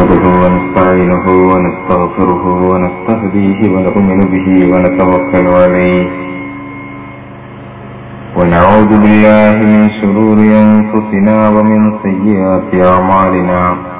نحمده ونستعينه ونستغفره ونستهديه ونؤمن به ونتوكل عليه ونعوذ بالله من شرور أنفسنا ومن سيئات أعمالنا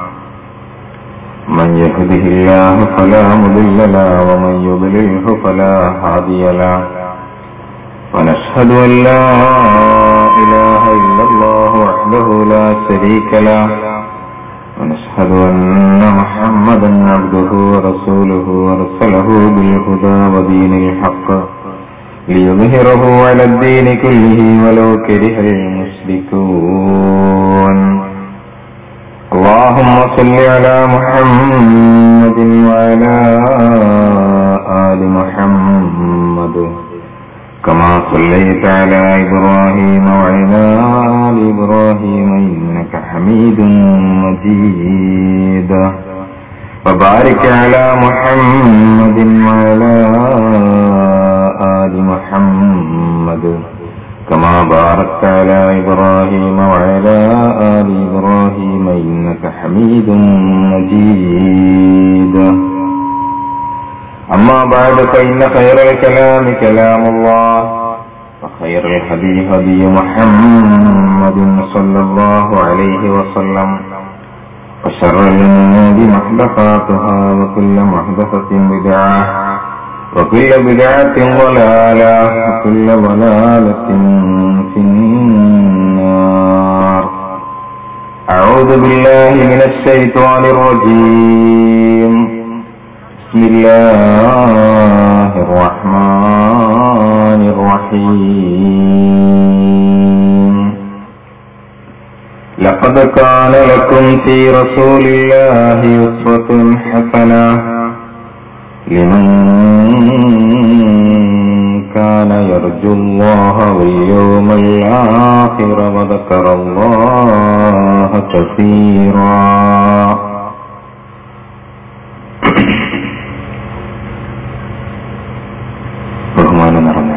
من يهده الله فلا مضل له ومن يضلله فلا هادي له ونشهد أن لا إله إلا الله وحده لا شريك له ونشهد أن محمدا عبده ورسوله ورسله بالهدى ودين الحق ليظهره على الدين كله ولو كره المشركون اللهم صل على محمد وعلى آل محمد كما صليت على إبراهيم وعلى آل إبراهيم إنك حميد مجيد وبارك على محمد وعلى آل محمد كما باركت على إبراهيم وعلى آل إبراهيم إنك حميد مجيد أما بعد فإن خير الكلام كلام الله وخير الهدي هدي محمد صلى الله عليه وسلم وشر الأمور محدثاتها وكل محدثة بدعة وكل بدعة ضلالة وكل ضلالة في النار أعوذ بالله من الشيطان الرجيم بسم الله الرحمن الرحيم لقد كان لكم في رسول الله أسوة حسنة لمن كان يرجو الله واليوم الآخر وذكر الله كثيرا ബഹുമാനം നിറഞ്ഞ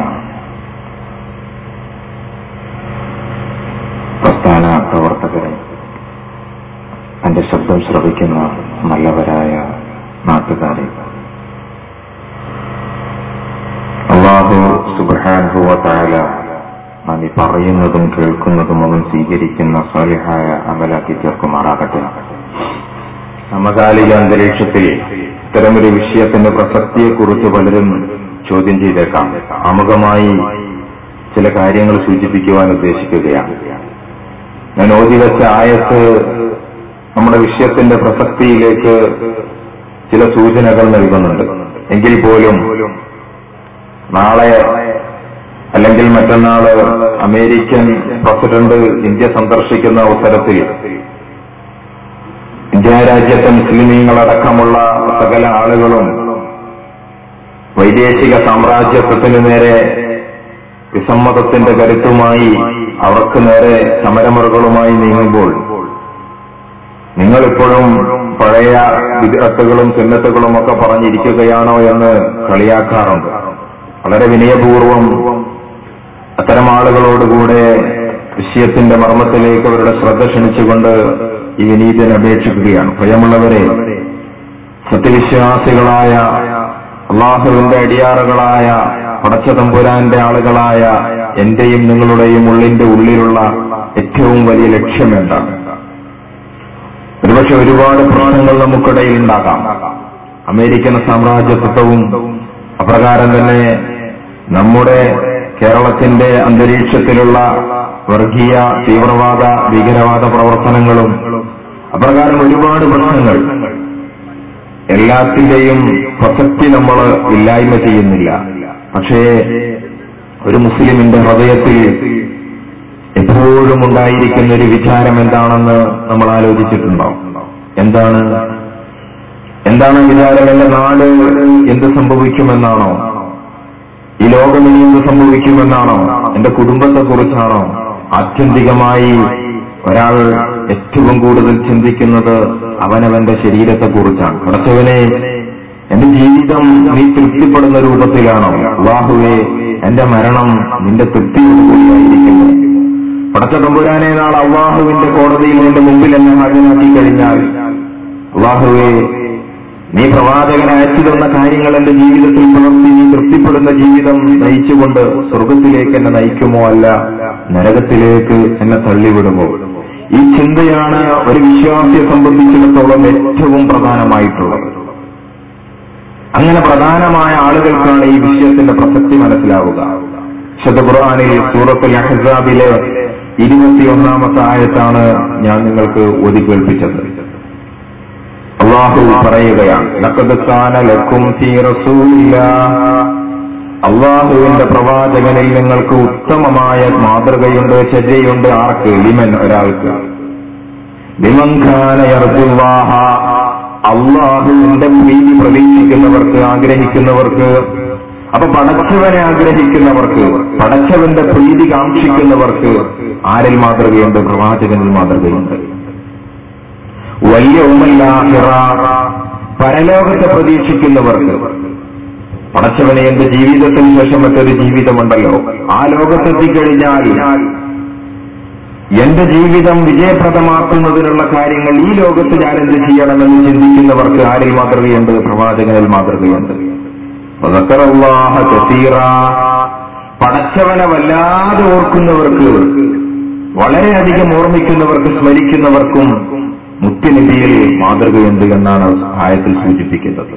പ്രസ്ഥാന പ്രവർത്തകരെ എന്റെ ശബ്ദം ശ്രവിക്കുന്ന നല്ലവരായ നാട്ടുകാരെ അള്ളാഹു സുബാനുഭവത്തായ നാം ഈ പറയുന്നതും കേൾക്കുന്നതും അവൻ സ്വീകരിക്കുന്ന സാലിഹായ അമലാക്കി ചേർക്കുമാറാകട്ടെ സമകാലിക അന്തരീക്ഷത്തിൽ ഇത്തരമൊരു വിഷയത്തിന്റെ പ്രസക്തിയെക്കുറിച്ച് പലരും ചോദ്യം ചെയ്തേക്കാം ആമുഖമായി ചില കാര്യങ്ങൾ സൂചിപ്പിക്കുവാൻ ഉദ്ദേശിക്കുകയാണ് ഞാൻ ഓതി വെച്ച ആയത്ത് നമ്മുടെ വിഷയത്തിന്റെ പ്രസക്തിയിലേക്ക് ചില സൂചനകൾ നൽകുന്നുണ്ട് എങ്കിൽ പോലും നാളെ അല്ലെങ്കിൽ മറ്റന്നാള് അമേരിക്കൻ പ്രസിഡന്റ് ഇന്ത്യ സന്ദർശിക്കുന്ന അവസരത്തിൽ ഇന്ത്യ രാജ്യത്തെ മുസ്ലിമീങ്ങളടക്കമുള്ള സകല ആളുകളും വൈദേശിക സാമ്രാജ്യത്വത്തിന് നേരെ വിസമ്മതത്തിന്റെ കരുത്തുമായി അവർക്ക് നേരെ സമരമുറകളുമായി നീങ്ങുമ്പോൾ നിങ്ങളിപ്പോഴും പഴയ വിദഗ്ധകളും സുന്നത്തുകളും ഒക്കെ പറഞ്ഞിരിക്കുകയാണോ എന്ന് കളിയാക്കാറുണ്ട് വളരെ വിനയപൂർവം അത്തരം ആളുകളോടുകൂടെ വിഷയത്തിന്റെ മർമ്മത്തിലേക്ക് അവരുടെ ശ്രദ്ധ ക്ഷണിച്ചുകൊണ്ട് ഈ വിനീതൻ അപേക്ഷിക്കുകയാണ് ഭയമുള്ളവരെ സത്യവിശ്വാസികളായ അള്ളാഹുവിന്റെ അടിയാറുകളായ പടച്ച തമ്പുരാന്റെ ആളുകളായ എന്റെയും നിങ്ങളുടെയും ഉള്ളിന്റെ ഉള്ളിലുള്ള ഏറ്റവും വലിയ ലക്ഷ്യം എന്താണ് ഒരുപക്ഷെ ഒരുപാട് പ്രശ്നങ്ങൾ നമുക്കിടയിൽ ഉണ്ടാകാം അമേരിക്കൻ സാമ്രാജ്യത്വവും അപ്രകാരം തന്നെ നമ്മുടെ കേരളത്തിന്റെ അന്തരീക്ഷത്തിലുള്ള വർഗീയ തീവ്രവാദ ഭീകരവാദ പ്രവർത്തനങ്ങളും അപ്രകാരം ഒരുപാട് പ്രശ്നങ്ങൾ എല്ലാത്തിന്റെയും പ്രസക്തി നമ്മൾ ഇല്ലായ്മ ചെയ്യുന്നില്ല പക്ഷേ ഒരു മുസ്ലിമിന്റെ ഹൃദയത്തിൽ എപ്പോഴും ഉണ്ടായിരിക്കുന്ന ഒരു വിചാരം എന്താണെന്ന് നമ്മൾ ആലോചിച്ചിട്ടുണ്ടോ എന്താണ് എന്താണ് വിചാരം എന്റെ നാട് എന്ത് സംഭവിക്കുമെന്നാണോ ഈ ലോകം ഇനി എന്ത് സംഭവിക്കുമെന്നാണോ എന്റെ കുടുംബത്തെ കുറിച്ചാണോ ആത്യന്തികമായി ഒരാൾ ഏറ്റവും കൂടുതൽ ചിന്തിക്കുന്നത് അവനവന്റെ ശരീരത്തെ കുറിച്ചാണ് കുറച്ചവനെ എന്റെ ജീവിതം നീ തൃപ്തിപ്പെടുന്ന രൂപത്തിലാണോ അള്ളാഹുവെ എന്റെ മരണം നിന്റെ തൃപ്തിയോടുകൂടിയായിരിക്കുന്നു പടച്ച തമ്പുരാനെ നാൾ അള്ളാഹുവിന്റെ കോടതിയിൽ നിന്റെ മുമ്പിൽ എന്നെ ഹാജരാക്കി കഴിഞ്ഞാൽ അള്ളാഹുവെ നീ പ്രവാചകനെ അയച്ചു തന്ന കാര്യങ്ങൾ എന്റെ ജീവിതത്തിൽ പുലർത്തി നീ തൃപ്തിപ്പെടുന്ന ജീവിതം നയിച്ചുകൊണ്ട് സ്വർഗത്തിലേക്ക് എന്നെ നയിക്കുമോ അല്ല നരകത്തിലേക്ക് എന്നെ തള്ളിവിടുമോ ഈ ചിന്തയാണ് ഒരു വിശ്വാസിയെ സംബന്ധിച്ചിടത്തോളം ഏറ്റവും പ്രധാനമായിട്ടുള്ളത് അങ്ങനെ പ്രധാനമായ ആളുകൾക്കാണ് ഈ വിഷയത്തിന്റെ പ്രസക്തി മനസ്സിലാവുക വിശുദ്ധ ഖുർആനിൽ സൂറത്തുൽ അഹ്സാബിലെ ഇരുപത്തിയൊന്നാമത്തെ ആയത്താണ് ഞാൻ നിങ്ങൾക്ക് ഓതി കേൾപ്പിച്ചത് അള്ളാഹു പറയുകയാണ് ലഖദ് കാന ലക്കും ഫീ റസൂലില്ലാഹ് അള്ളാഹുവിന്റെ പ്രവാചകനിൽ നിങ്ങൾക്ക് ഉത്തമമായ മാതൃകയുണ്ട് ചര്യയുണ്ട് ആർക്ക് ലിമൻ ഒരാൾക്ക് ലിമൻ ഖാന യർജുല്ലാഹ അള്ളാഹുവിന്റെ പ്രീതി പ്രതീക്ഷിക്കുന്നവർക്ക് ആഗ്രഹിക്കുന്നവർക്ക് അപ്പൊ പടച്ചവനെ ആഗ്രഹിക്കുന്നവർക്ക് പടച്ചവന്റെ പ്രീതി കാക്ഷിക്കുന്നവർക്ക് ആരിൽ മാതൃകയുണ്ട് പ്രവാചകനിൽ മാതൃകയുണ്ട് വലിയ ഉമ്മല്ലാഹിറ പരലോകത്തെ പ്രതീക്ഷിക്കുന്നവർക്ക് പടച്ചവനെ എന്റെ ജീവിതത്തിന് ശേഷം മറ്റൊരു ജീവിതമുണ്ടല്ലോ ആ ലോകത്തെത്തിക്കഴിഞ്ഞാൽ എന്റെ ജീവിതം വിജയപ്രദമാക്കുന്നതിനുള്ള കാര്യങ്ങൾ ഈ ലോകത്ത് ഞാൻ എന്ത് ചെയ്യണമെന്ന് ചിന്തിക്കുന്നവർക്ക് ആരിൽ മാതൃകയുണ്ട് പ്രവാചകനിൽ മാതൃകയുണ്ട് വദക്കറല്ലാഹ കസീറ. പടച്ചവനെ വല്ലാതെ ഓർക്കുന്നവർക്ക് വളരെയധികം ഓർമ്മിക്കുന്നവർക്ക് സ്മരിക്കുന്നവർക്കും മുത്തുനബിയിൽ മാതൃകയുണ്ട് എന്നാണ് ആയത്തിൽ സൂചിപ്പിക്കുന്നത്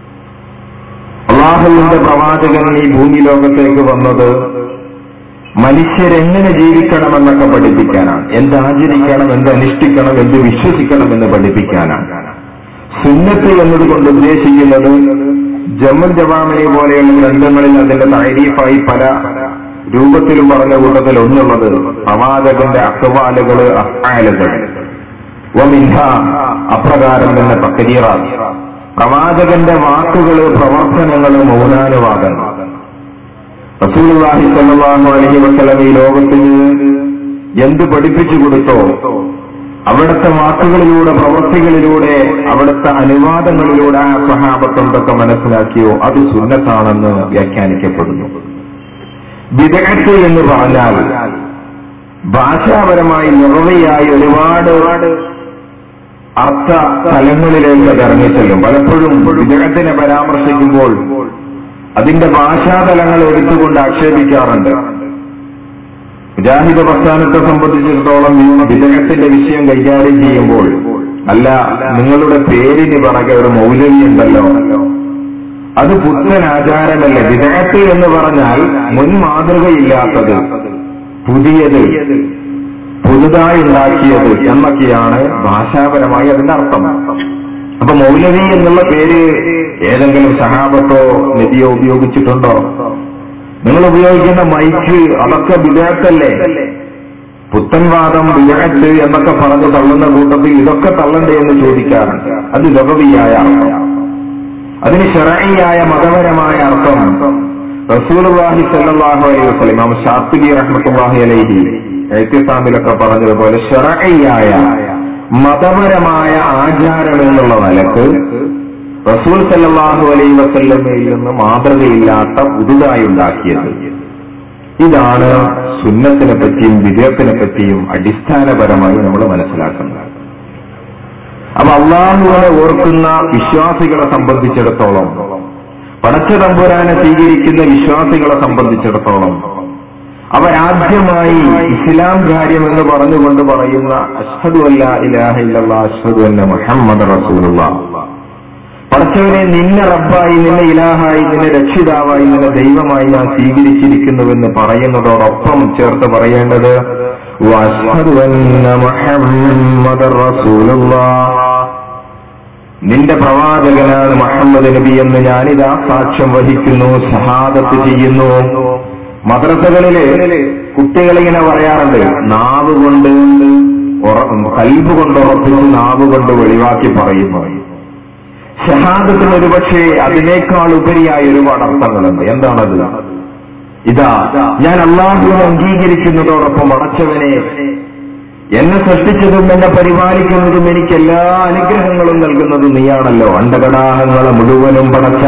അള്ളാഹുവിന്റെ പ്രവാചകൻ ഈ ഭൂമി ലോകത്തേക്ക് വന്നത് മനുഷ്യരെങ്ങനെ ജീവിക്കണമെന്നൊക്കെ പഠിപ്പിക്കാനാണ് എന്ത് ആചരിക്കണം എന്ത് അനുഷ്ഠിക്കണം എന്ത് വിശ്വസിക്കണം എന്ന് പഠിപ്പിക്കാനാണ് സുന്നത്ത് എന്നതുകൊണ്ട് ഉദ്ദേശിക്കുന്നത് ജമ്മൽ ജവാമിനെ പോലെയുള്ള ഗ്രന്ഥങ്ങളിൽ അതിന്റെ തൈരീഫായി പല രൂപത്തിലും പറഞ്ഞ കൂട്ടത്തിൽ ഒന്നുള്ളത് പ്രവാചകന്റെ അക്വാലുകള് അഫാലുകൾ വമിൻഹ അപ്രകാരം തന്നെ തക്കരീറ പ്രവാചകന്റെ വാക്കുകള് പ്രവർത്തനങ്ങള് മൗനാനുവാദങ്ങൾ റസൂലുള്ളാഹി സ്വല്ലല്ലാഹു അലൈഹി വസല്ലം ഈ ലോകത്തിന് എന്ത് പഠിപ്പിച്ചു കൊടുത്തോ അവിടുത്തെ വാക്കുകളിലൂടെ പ്രവൃത്തികളിലൂടെ അവിടുത്തെ അനുവാദങ്ങളിലൂടെ ആ സഹാബത്ത് എന്തൊക്കെ മനസ്സിലാക്കിയോ അത് സുന്നത്താണെന്ന് വ്യാഖ്യാനിക്കപ്പെടുന്നു വിദഗ്ധ എന്ന് പറഞ്ഞാൽ ഭാഷാപരമായി നിറവയായി ഒരുപാട് അർത്ഥ തലങ്ങളിലേക്ക് അത് ഇറങ്ങിച്ചെല്ലും പലപ്പോഴും വിദഗ്ധനെ പരാമർശിക്കുമ്പോൾ അതിന്റെ ഭാഷാതലങ്ങൾ എടുത്തുകൊണ്ട് ആക്ഷേപിക്കാറുണ്ട് മുജാഹിദ് പ്രസ്ഥാനത്തെ സംബന്ധിച്ചിടത്തോളം വിദഗ്ധത്തിന്റെ വിഷയം കൈകാര്യം ചെയ്യുമ്പോൾ അല്ല നിങ്ങളുടെ പേരിന് പിറകെ ഒരു മൗലവി ഉണ്ടല്ലോ അത് പുത്തൻ ആചാരമല്ല വിദഗ്ധ എന്ന് പറഞ്ഞാൽ മുൻ മാതൃകയില്ലാത്തത് പുതിയത് പുതുതായി ഉണ്ടാക്കിയത് എന്നൊക്കെയാണ് ഭാഷാപരമായി അതിന്റെ അർത്ഥം അപ്പൊ മൗലവി എന്നുള്ള പേര് ഏതെങ്കിലും സഹാബത്തോ നദിയോ ഉപയോഗിച്ചിട്ടുണ്ടോ നിങ്ങൾ ഉപയോഗിക്കുന്ന മൈക്ക് അതൊക്കെ വിദേഹത്തല്ലേ പുത്തൻവാദം വിദേഹത്ത് എന്നൊക്കെ പറഞ്ഞ് തള്ളുന്ന കൂട്ടത്തിൽ ഇതൊക്കെ തള്ളണ്ടേ എന്ന് ചോദിക്കാറുണ്ട് അത് ലഘവിയായ അർത്ഥം അതിന് ഷെറയിയായ മതപരമായ അർത്ഥം റസൂൽവാഹി സല്ലാഹു അലൈഹി വസ്ലം ഇമാം ഷാത്തിബി റഹ്മത്തുല്ലാഹി അലൈഹി എഴുത്തിസാമിലൊക്കെ പറഞ്ഞതുപോലെ ഷെറയിയായ മതപരമായ ആചാരം എന്നുള്ള നിലക്ക് റസൂൽ സല്ലാഹു അലൈ വസല്ലമയിൽ നിന്ന് മാതൃകയില്ലാത്ത പുതുതായി ഉണ്ടാക്കിയത് ഇതാണ് സുന്നത്തിനെ പറ്റിയും വിജയത്തിനെ പറ്റിയും അടിസ്ഥാനപരമായി നമ്മൾ മനസ്സിലാക്കുന്നത് അപ്പൊ അള്ളാഹുവിനെ ഓർക്കുന്ന വിശ്വാസികളെ സംബന്ധിച്ചിടത്തോളം പടച്ച തമ്പുരാനെ സ്വീകരിക്കുന്ന വിശ്വാസികളെ സംബന്ധിച്ചിടത്തോളം അവരാദ്യമായി ഇസ്ലാം കാര്യം എന്ന് പറഞ്ഞുകൊണ്ട് പറയുന്ന അഷ്ഹദു അല്ല ഇലാഹ ഇല്ലല്ലാ അഷ്ഹദു അന്ന മുഹമ്മദ് റസൂലുള്ള പടച്ചവനെ നിന്നെ റബ്ബായി നിന്നെ ഇലാഹായി നിന്നെ രക്ഷിതാവായി നിന്നെ ദൈവമായി ഞാൻ സ്വീകരിച്ചിരിക്കുന്നുവെന്ന് പറയുന്നതോടൊപ്പം ചേർത്ത് പറയേണ്ടത് വഅഷ്ഹദു അന്ന മുഹമ്മദ് റസൂലുള്ളാഹ് നിന്റെ പ്രവാചകനാണ് മുഹമ്മദ് നബി എന്ന് ഞാനിതാ സാക്ഷ്യം വഹിക്കുന്നു ഷഹാദത്ത് ചെയ്യുന്നു മദ്രസകളില് കുട്ടികളിങ്ങനെ പറയാറുണ്ട് നാവ് കൊണ്ട് ഉറ- കൽബ് കൊണ്ട് ഉറപ്പിച്ച് നാവ് കൊണ്ട് വെളിവാക്കി പറയുന്നു ഷഹാദത്തിന് ഒരുപക്ഷെ അതിനേക്കാൾ ഉപരിയായ ഒരുപാട് അർത്ഥങ്ങളുണ്ട് എന്താണത് ഇതാ ഞാൻ അള്ളാഹുവിനെ അംഗീകരിക്കുന്നതോടൊപ്പം അടച്ചവനെ എന്നെ സൃഷ്ടിച്ചതും എന്നെ പരിപാലിക്കുന്നതും എനിക്ക് എല്ലാ അനുഗ്രഹങ്ങളും നൽകുന്നതും നീയാണല്ലോ അണ്ടകടാഹങ്ങളെ മുഴുവനും പടച്ച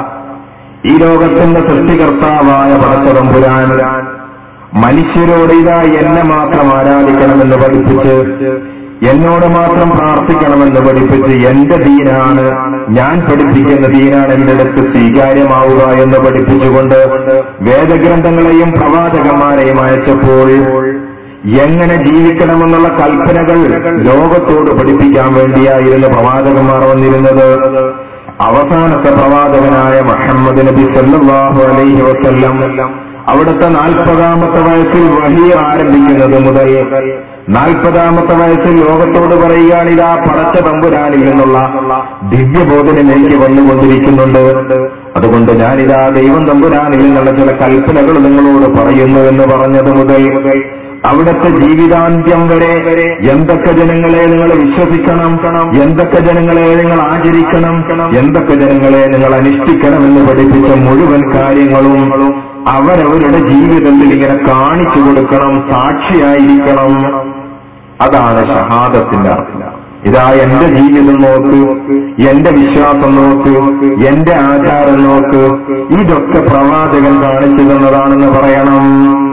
ഈ ലോകത്തിന്റെ സൃഷ്ടികർത്താവായ പടച്ചതം പുരാൻ മനുഷ്യരോട് ഇതാ എന്നെ മാത്രം ആരാധിക്കണമെന്ന് പഠിപ്പിച്ച് എന്നോട് മാത്രം പ്രാർത്ഥിക്കണമെന്ന് പഠിപ്പിച്ച് എന്റെ ദീനാണ് ഞാൻ പഠിപ്പിക്കുന്ന ദീനാണ് എന്റെ അടുത്ത് സ്വീകാര്യമാവുക എന്ന് പഠിപ്പിച്ചുകൊണ്ട് വേദഗ്രന്ഥങ്ങളെയും പ്രവാചകന്മാരെയും അയച്ചപ്പോൾ എങ്ങനെ ജീവിക്കണമെന്നുള്ള കൽപ്പനകൾ ലോകത്തോട് പഠിപ്പിക്കാൻ വേണ്ടിയായിരുന്നു പ്രവാചകന്മാർ വന്നിരുന്നത് അവസാനത്തെ പ്രവാചകനായ മുഹമ്മദ് നബി സല്ലല്ലാഹു അലൈഹി വസല്ലം അവിടുത്തെ നാൽപ്പതാമത്തെ വയസ്സിൽ വഹി ആരംഭിക്കുന്നത് മുതൽ നാൽപ്പതാമത്തെ വയസ്സിൽ ലോകത്തോട് പറയുകയാണ് ഇതാ പടച്ച തമ്പുരാനിൽ നിന്നുള്ള ദിവ്യബോധനം എനിക്ക് വന്നുകൊണ്ടിരിക്കുന്നുണ്ട് അതുകൊണ്ട് ഞാനിതാ ദൈവം തമ്പുരാനിൽ നിന്നുള്ള ചില കൽപ്പനകൾ നിങ്ങളോട് പറയുന്നു എന്ന് പറഞ്ഞത് മുതൽ അവിടുത്തെ ജീവിതാന്ത്യം വരെ എന്തൊക്കെ ജനങ്ങളെ നിങ്ങൾ വിശ്വസിക്കണം എന്തൊക്കെ ജനങ്ങളെ നിങ്ങൾ ആചരിക്കണം എന്തൊക്കെ ജനങ്ങളെ നിങ്ങൾ അനുഷ്ഠിക്കണം എന്ന് പഠിപ്പിച്ച മുഴുവൻ കാര്യങ്ങളും അവരവരുടെ ജീവിതത്തിൽ ഇങ്ങനെ കാണിച്ചു കൊടുക്കണം സാക്ഷിയായിരിക്കണം അതാണ് ഷഹാദത്തിന്റെ അർത്ഥം ഇതാ എന്റെ ജീവിതം നോക്ക് എന്റെ വിശ്വാസം നോക്ക് എന്റെ ആചാരം നോക്ക് ഇതൊക്കെ പ്രവാചകൻ കാണിച്ചു തന്നതാണെന്ന് പറയണം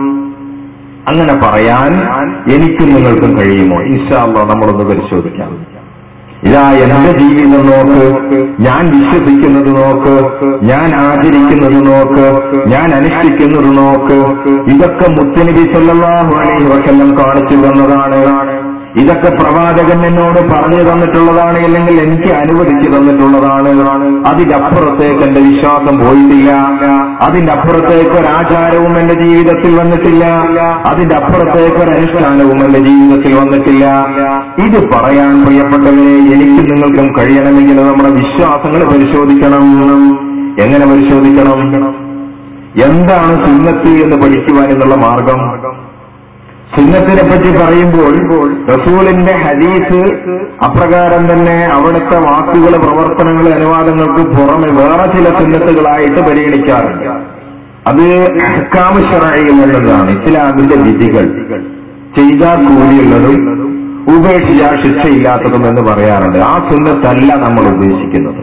അങ്ങനെ പറയാൻ എനിക്കും നിങ്ങൾക്കും കഴിയുമോ ഇൻഷാല്ല നമ്മളൊന്ന് പരിശോധിക്കാം ഇതാ എന്റെ ജീവിതം നോക്ക് ഞാൻ വിശ്വസിക്കുന്നത് നോക്ക് ഞാൻ ആചരിക്കുന്നത് നോക്ക് ഞാൻ അനുഷ്ഠിക്കുന്നത് നോക്ക് ഇതൊക്കെ മുത്തനബി സല്ലല്ലാഹു അലൈഹി വസല്ലം കാണിച്ചു തന്നതാണ് ഇതൊക്കെ പ്രവാചകൻ എന്നോട് പറഞ്ഞു തന്നിട്ടുള്ളതാണ് അല്ലെങ്കിൽ എനിക്ക് അനുവദിച്ചു തന്നിട്ടുള്ളതാണ് അതിന്റെ അപ്പുറത്തേക്ക് എന്റെ വിശ്വാസം പോയിട്ടില്ല അതിന്റെ അപ്പുറത്തേക്ക് ഒരു ആചാരവും എന്റെ ജീവിതത്തിൽ വന്നിട്ടില്ല അതിന്റെ അപ്പുറത്തേക്ക് ഒരു അനുഷ്ഠാനവും എന്റെ ജീവിതത്തിൽ വന്നിട്ടില്ല ഇത് പറയാൻ പ്രിയപ്പെട്ടവരെ എനിക്കും നിങ്ങൾക്കും കഴിയണമെങ്കിൽ നമ്മുടെ വിശ്വാസങ്ങൾ പരിശോധിക്കണം എങ്ങനെ പരിശോധിക്കണം എന്താണ് സുന്നത്ത് എന്ന് പഠിക്കുവാൻ എന്നുള്ള മാർഗം സുന്നത്തിനെ പറ്റി പറയുമ്പോൾ റസൂലിന്റെ ഹദീസ് അപ്രകാരം തന്നെ അവിടുത്തെ വാക്കുകൾ പ്രവർത്തനങ്ങൾ അനുവാദങ്ങൾക്ക് പുറമെ വേറെ ചില സുന്നത്തുകളായിട്ട് പരിഗണിക്കാറുണ്ട് അത് അഹ്കാമശറായി എന്നുള്ളതാണ് ഇസ്ലാമിന്റെ വിധികൾ ചെയ്താൽ കൂലിയുള്ളതും ഉപേക്ഷിച്ചാൽ ശിക്ഷയില്ലാത്തതും എന്ന് പറയാറുണ്ട് ആ സുന്നത്തല്ല നമ്മൾ ഉദ്ദേശിക്കുന്നത്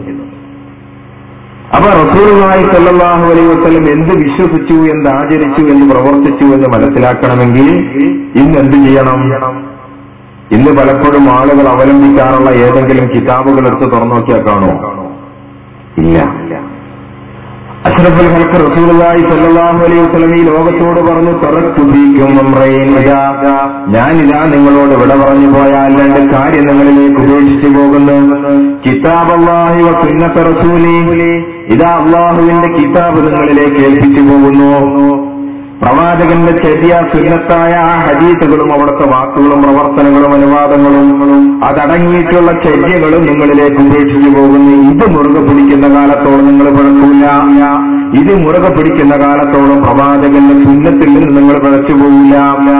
അപ്പൊ റസൂലുള്ളാഹി സല്ലല്ലാഹു അലൈഹി വസല്ലം എന്ത് വിശ്വസിച്ചു എന്ത് ആചരിച്ചു എന്ന് പ്രവർത്തിച്ചു എന്ന് മനസ്സിലാക്കണമെങ്കിൽ ഇന്ന് എന്ത് ചെയ്യണം ഇന്ന് പലപ്പോഴും ആളുകൾ അവലംബിക്കാറുള്ള ഏതെങ്കിലും കിതാബുകൾ എടുത്ത് തുറന്നു നോക്കിയാൽ കാണോ ഇല്ല അഷ്റഫുൽ ഹൽക്ക് റസൂലുള്ളാഹി സല്ലല്ലാഹു അലൈഹി വസല്ലം ഈ ലോകത്തോട് പറഞ്ഞു തറക്കു ഫീക്കും അംറൈൻ ഇതാ ഞാനിതാ നിങ്ങളോട് വിട പറഞ്ഞു പോയാൽ രണ്ട് കാര്യം നിങ്ങളിലേക്ക് ഉപേക്ഷിച്ചു പോകുന്നു കിതാബ് അള്ളാഹി വ സുന്നത്ത റസൂലി ഇതാ അള്ളാഹുവിന്റെ കിതാബ് നിങ്ങളിലേക്ക് ഏൽപ്പിച്ചു പോകുന്നു പ്രവാചകന്റെ ചെറിയ സുന്നത്തായ ആ ഹദീസുകളും അവിടുത്തെ വാക്കുകളും പ്രവർത്തനങ്ങളും അനുവാദങ്ങളും അതടങ്ങിയിട്ടുള്ള ചര്യകളും നിങ്ങളിലേക്ക് ഉപേക്ഷിച്ചു പോകുന്നു ഇത് മുറുകെ പിടിക്കുന്ന കാലത്തോളം നിങ്ങൾ പിഴക്കൂല ഇത് മുറുകെ പിടിക്കുന്ന കാലത്തോളം പ്രവാചകന്റെ സുന്നത്തിൽ നിന്ന് നിങ്ങൾ പിഴച്ചു പോകില്ല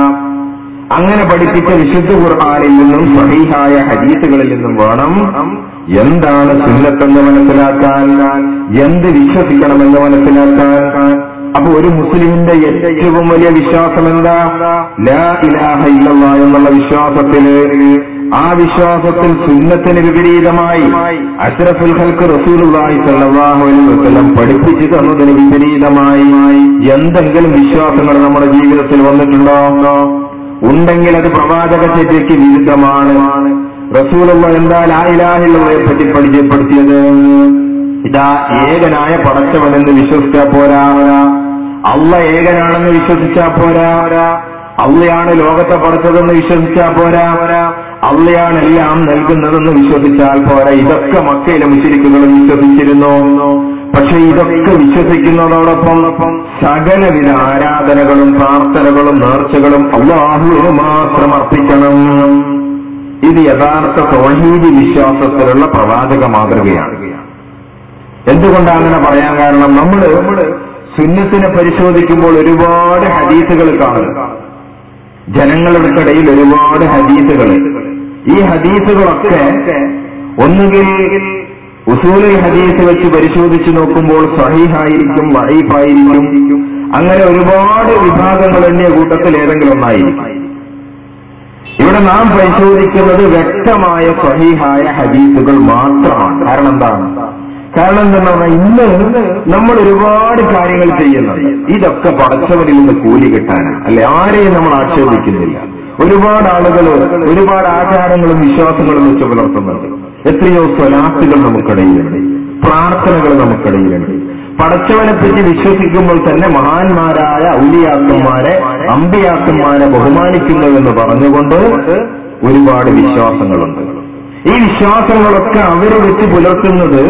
അങ്ങനെ പഠിപ്പിച്ച വിശുദ്ധ ഖുർആാനിൽ നിന്നും സഹീഹായ ഹദീസുകളിൽ നിന്നും വേണം എന്താണ് സുന്നത്തെന്ന് മനസ്സിലാക്കാൻ എന്ത് വിശ്വസിക്കണമെന്ന് മനസ്സിലാക്കാൻ അപ്പൊ ഒരു മുസ്ലിമിന്റെ ഏറ്റവും വലിയ വിശ്വാസം എന്താ ലാ ഇലാഹ ഇല്ലല്ലാ എന്നുള്ള വിശ്വാസത്തില് ആ വിശ്വാസത്തിൽ സുന്നത്തിന് വിപരീതമായി അഷ്റഫുൽ ഹൽക്ക് റസൂലുള്ളാഹി സ്വല്ലല്ലാഹു അലൈഹി വസല്ലം പഠിപ്പിച്ചു തന്നതിന് വിപരീതമായി എന്തെങ്കിലും വിശ്വാസങ്ങൾ നമ്മുടെ ജീവിതത്തിൽ വന്നിട്ടുണ്ടോ ഉണ്ടെങ്കിൽ അത് പ്രവാചക ചര്യയ്ക്ക് വിരുദ്ധമാണ് റസൂലുള്ള എന്താ ലായിലാഹിലുള്ളയെ പറ്റി പരിചയപ്പെടുത്തിയത് ഇതാ ഏകനായ പടച്ചവനെന്ന് വിശ്വസിച്ചാ പോരാ അള്ള ഏകനാണെന്ന് വിശ്വസിച്ചാ പോരാ അള്ളയാണ് ലോകത്തെ പടച്ചതെന്ന് വിശ്വസിച്ചാ പോരാ അള്ളയാണ് എല്ലാം നൽകുന്നതെന്ന് വിശ്വസിച്ചാൽ പോരാ ഇതൊക്കെ മക്കയിലെ മുശരിക്കുകളും വിശ്വസിച്ചിരുന്നു പക്ഷെ ഇതൊക്കെ വിശ്വസിക്കുന്നതോടൊപ്പം സകലവിധ ആരാധനകളും പ്രാർത്ഥനകളും നേർച്ചകളും അള്ളാഹുവിന് മാത്രം അർപ്പിക്കണം ഇത് യഥാർത്ഥ തോഹീദി വിശ്വാസത്തിലുള്ള പ്രവാചക മാതൃകയാണ് എന്തുകൊണ്ടാണ് അങ്ങനെ പറയാൻ കാരണം നമ്മൾ സുന്നത്തിനെ പരിശോധിക്കുമ്പോൾ ഒരുപാട് ഹദീസുകൾ കാണും ജനങ്ങൾക്കിടയിൽ ഒരുപാട് ഹദീസുകൾ ഈ ഹദീസുകളൊക്കെ ഒന്നുകിൽ ഉസൂലിൽ ഹദീസ് വെച്ച് പരിശോധിച്ച് നോക്കുമ്പോൾ സഹീഹായിരിക്കും വൈഫായിരിക്കും അങ്ങനെ ഒരുപാട് വിഭാഗങ്ങൾ എണ്ണിയ കൂട്ടത്തിൽ ഏതെങ്കിലും ഒന്നായിരിക്കും ഇവിടെ നാം പരിശോധിക്കുന്നത് വ്യക്തമായ സഹീഹായ ഹദീസുകൾ മാത്രമാണ് കാരണം എന്താണ് കാരണം എന്താ ഇന്ന് നമ്മൾ ഒരുപാട് കാര്യങ്ങൾ ചെയ്യുന്നുണ്ട് ഇതൊക്കെ പടച്ചവനിൽ നിന്ന് കൂലി കിട്ടാനാണ് അല്ലെ ആരെയും നമ്മൾ ആക്ഷേപിക്കുന്നില്ല ഒരുപാട് ആളുകൾ ഒരുപാട് ആചാരങ്ങളും വിശ്വാസങ്ങളും വെച്ച് പുലർത്തുന്നുണ്ട് എത്രയോ സ്വലാത്തുകൾ നമുക്കിടയിലുണ്ട് പ്രാർത്ഥനകൾ നമുക്കിടയിലുണ്ട് പടച്ചവനെ പറ്റി വിശ്വസിക്കുമ്പോൾ തന്നെ മഹാന്മാരായ ഔലിയാക്കന്മാരെ അമ്പിയാക്കന്മാരെ ബഹുമാനിക്കുന്നു എന്ന് പറഞ്ഞുകൊണ്ട് ഒരുപാട് വിശ്വാസങ്ങളുണ്ട് ഈ വിശ്വാസങ്ങളൊക്കെ അവർ വെച്ച് പുലർത്തുന്നത്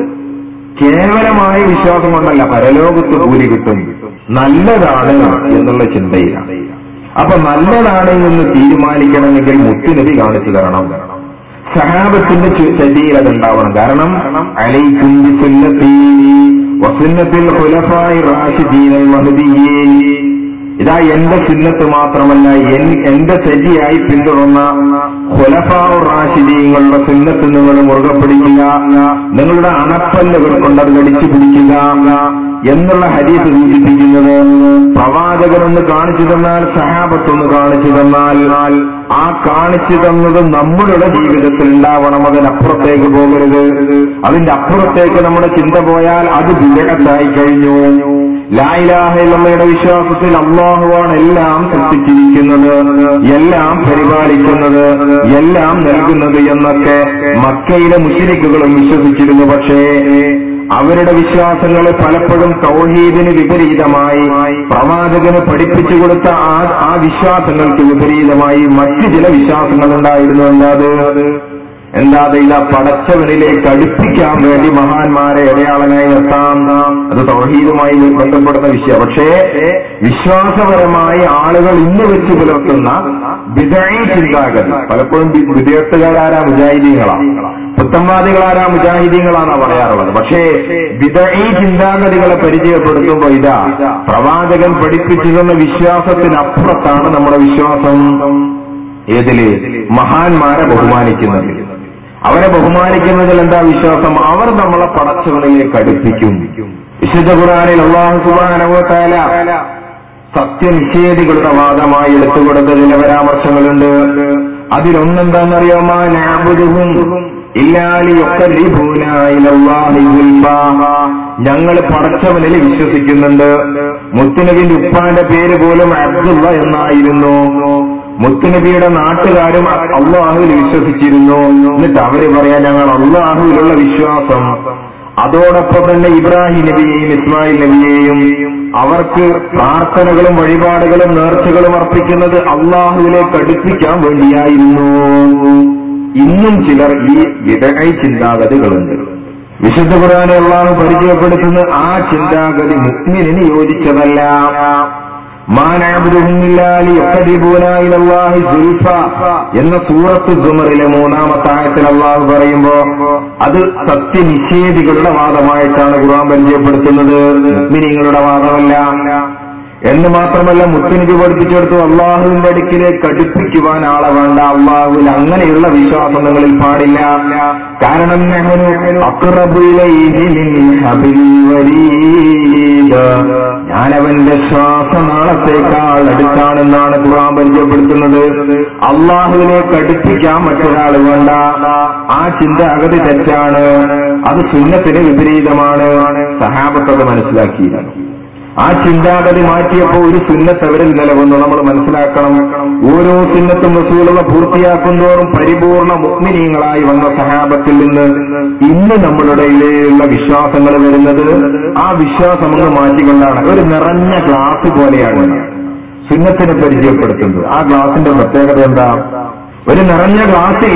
കേവലമായ വിശ്വാസം കൊണ്ടല്ല പരലോകത്ത് കൂലി കിട്ടും നല്ലതാണ് എന്നുള്ള ചിന്തയിലാണ് അപ്പൊ നല്ലതാണ് എന്ന് തീരുമാനിക്കണമെങ്കിൽ മുത്തുനബി കാണിച്ചു തരണം സഹാബത്തിന്റെ ചരിയിൽ അതുണ്ടാവണം കാരണം അലൈക്കും ബിസുന്നത്തി വസുന്നത്തിൽ ഖുലഫായി റാഷിദീനൽ മഹദിയീൻ ഇതാ എന്റെ സുന്നത്ത് മാത്രമല്ല എൻ- എന്റെ ശരിയായി പിന്തുടർന്ന ഖുലഫാഉ റാഷിദീങ്ങളുടെ സുന്നത്ത് നിങ്ങൾ മുറുകെ പിടിക്കുക നിങ്ങളുടെ അണപ്പല്ലുകൾ കൊണ്ട് അത് കടിച്ചു പിടിക്കുക എന്നുള്ള ഹദീസ് സൂചിപ്പിക്കുന്നത് പ്രവാചകനൊന്ന് കാണിച്ചു തന്നാൽ സഹാബത്തൊന്ന് കാണിച്ചു തന്നാൽ ആ കാണിച്ചു തന്നത് നമ്മുടെ ജീവിതത്തിൽ ഉണ്ടാവണം അതിനപ്പുറത്തേക്ക് പോകരുത് അതിന്റെ അപ്പുറത്തേക്ക് നമ്മുടെ ചിന്ത പോയാൽ അത് വിജയത്തായി കഴിഞ്ഞു ലായിലാഹയുടെ വിശ്വാസത്തിൽ അള്ളാഹുവാണ് എല്ലാം സൃഷ്ടിച്ചിരിക്കുന്നത് എല്ലാം പരിപാലിക്കുന്നത് എല്ലാം നൽകുന്നത് എന്നൊക്കെ മക്കയിലെ മുസ്ലിക്കുകളും വിശ്വസിച്ചിരുന്നു പക്ഷേ അവരുടെ വിശ്വാസങ്ങൾ പലപ്പോഴും തൗഹീദിന് വിപരീതമായി പ്രവാചകന് പഠിപ്പിച്ചു കൊടുത്ത ആ ആ വിശ്വാസങ്ങൾക്ക് വിപരീതമായി മറ്റു ചില വിശ്വാസങ്ങൾ ഉണ്ടായിരുന്നു എന്താത് എന്താതെ ഇതാ പടച്ചവനിലേക്ക് അടുപ്പിക്കാൻ വേണ്ടി മഹാന്മാരെ ഇടയാളനായി നിർത്താം അത് തൗഹീദുമായി ബന്ധപ്പെടുന്ന വിഷയം പക്ഷേ വിശ്വാസപരമായി ആളുകൾ ഇന്ന് വെച്ച് പുലർത്തുന്ന വിദഴി ചിന്താഗതി പലപ്പോഴും വിദ്യാർത്ഥികാരാരാ മുജാഹിദീങ്ങളാണ് പുത്തംവാദികളാരാ മുജാഹിദീങ്ങളാണ് പറയാറുള്ളത് പക്ഷേ വിദഴി ചിന്താഗതികളെ പരിചയപ്പെടുത്തുമ്പോ ഇതാ പ്രവാചകൻ പഠിപ്പിച്ചു തന്ന വിശ്വാസത്തിനപ്പുറത്താണ് നമ്മുടെ വിശ്വാസം ഏതില് മഹാന്മാരെ ബഹുമാനിക്കുന്നതിൽ അവരെ ബഹുമാനിക്കുന്നതിൽ എന്താ വിശ്വാസം അവർ നമ്മളെ പടച്ചവനിലേക്ക് അടുപ്പിക്കും വിശുദ്ധ ഖുറാനിൽ അള്ളാഹു സുബാനവത്താല സത്യനിഷേധികളുടെ വാദമായി എടുത്തുകൊടുത്ത ചില പരാമർശങ്ങളുണ്ട് അതിലൊന്നെന്താണെന്നറിയാമോ നാബുദുഹും ഞങ്ങൾ പടച്ചവനിൽ വിശ്വസിക്കുന്നുണ്ട് മുത്തുനബിന്റെ ഉപ്പാന്റെ പേര് പോലും അബ്ദുള്ള എന്നായിരുന്നു മുത്തുനബിയുടെ നാട്ടുകാരും അള്ളാഹുവിൽ വിശ്വസിച്ചിരുന്നു എന്നിട്ട് അവര് പറയാ ഞങ്ങൾ അള്ളാഹുവിലുള്ള വിശ്വാസം അതോടൊപ്പം തന്നെ ഇബ്രാഹിം നബിയെയും ഇസ്മായിൽ നബിയെയും അവർക്ക് പ്രാർത്ഥനകളും വഴിപാടുകളും നേർച്ചകളും അർപ്പിക്കുന്നത് അള്ളാഹുവിലേക്ക് അടുപ്പിക്കാൻ വേണ്ടിയായിരുന്നു ഇന്നും ചിലർ ഈ വിടകൈ ചിന്താഗതികളുണ്ട് വിശുദ്ധ ഖുർആനെ അള്ളാഹു പരിചയപ്പെടുത്തുന്ന ആ ചിന്താഗതി മുസ്ലിമിന് യോജിച്ചതല്ല എന്ന സൂറത്ത് സുമറിലെ മൂന്നാമത്തെ ആയത്തിൽ അള്ളാഹു പറയുമ്പോ അത് സത്യനിഷേധികളുടെ വാദമായിട്ടാണ് ഖുർആൻ പരിചയപ്പെടുത്തുന്നത് മുസ്ലിങ്ങളുടെ വാദമല്ല എന്ന് മാത്രമല്ല മുത്തനിക്ക് പഠിപ്പിച്ചെടുത്തു അള്ളാഹുവിന്റെ അടുക്കിലേക്ക് അടുപ്പിക്കുവാൻ ആളെ വേണ്ട അള്ളാഹുവിൽ അങ്ങനെയുള്ള വിശ്വാസം നിങ്ങളിൽ പാടില്ല കാരണം നെഹ്റു അക്രബുലൈഹി മിൻ ഹബിൽ വരീദ്. ഞാനവന്റെ ശ്വാസനാളത്തേക്കാൾ അടുത്താണെന്നാണ് ഖുർആൻ പരിചയപ്പെടുത്തുന്നത് അള്ളാഹുവിലേക്ക് അടുപ്പിക്കാൻ മറ്റൊരാൾ വേണ്ട ആ ചിന്താഗതി തെറ്റാണ് അത് സുന്നത്തിന് വിപരീതമാണ് സഹാബത്തത് മനസ്സിലാക്കിയില്ല ആ ചിന്താഗതി മാറ്റിയപ്പോ ഒരു സുന്നത്ത് അവരിൽ നിലവന്നു നമ്മൾ മനസ്സിലാക്കണം ഓരോ സുന്നത്തും റസൂലുള്ള പൂർത്തിയാക്കുന്തോറും പരിപൂർണ മുഗ്മിനീയങ്ങളായി വന്ന സഹാബത്തിൽ നിന്ന് ഇന്ന് നമ്മളുടെ ഇടയിലുള്ള വിശ്വാസങ്ങൾ വരുന്നത് ആ വിശ്വാസം ഒന്ന് മാറ്റിക്കൊണ്ടാണ് ഒരു നിറഞ്ഞ ഗ്ലാസ് പോലെയാണ് സുന്നത്തിനെ പരിചയപ്പെടുത്തുന്നത് ആ ഗ്ലാസിന്റെ പ്രത്യേകത എന്താ ഒരു നിറഞ്ഞ ഗ്ലാസ്സിൽ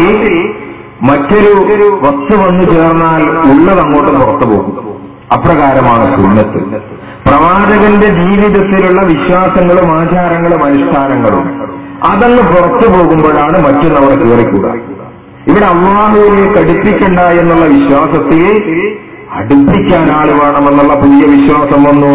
മറ്റൊരു വസ്തു വന്നു ചേർന്നാൽ ഉള്ളത് അങ്ങോട്ട് പുറത്തു പോകും അപ്രകാരമാണ് സുന്നത്ത് പ്രവാചകന്റെ ജീവിതത്തിലുള്ള വിശ്വാസങ്ങളും ആചാരങ്ങളും അനുഷ്ഠാനങ്ങളും അതങ്ങ് പുറത്തു പോകുമ്പോഴാണ് മറ്റുള്ളവർ കയറിക്കൂട ഇവിടെ അള്ളാഹുവിലേക്ക് അടുപ്പിക്കണ്ട എന്നുള്ള വിശ്വാസത്തിൽ അടുപ്പിക്കാൻ ആൾ വേണമെന്നുള്ള പുതിയ വിശ്വാസം വന്നു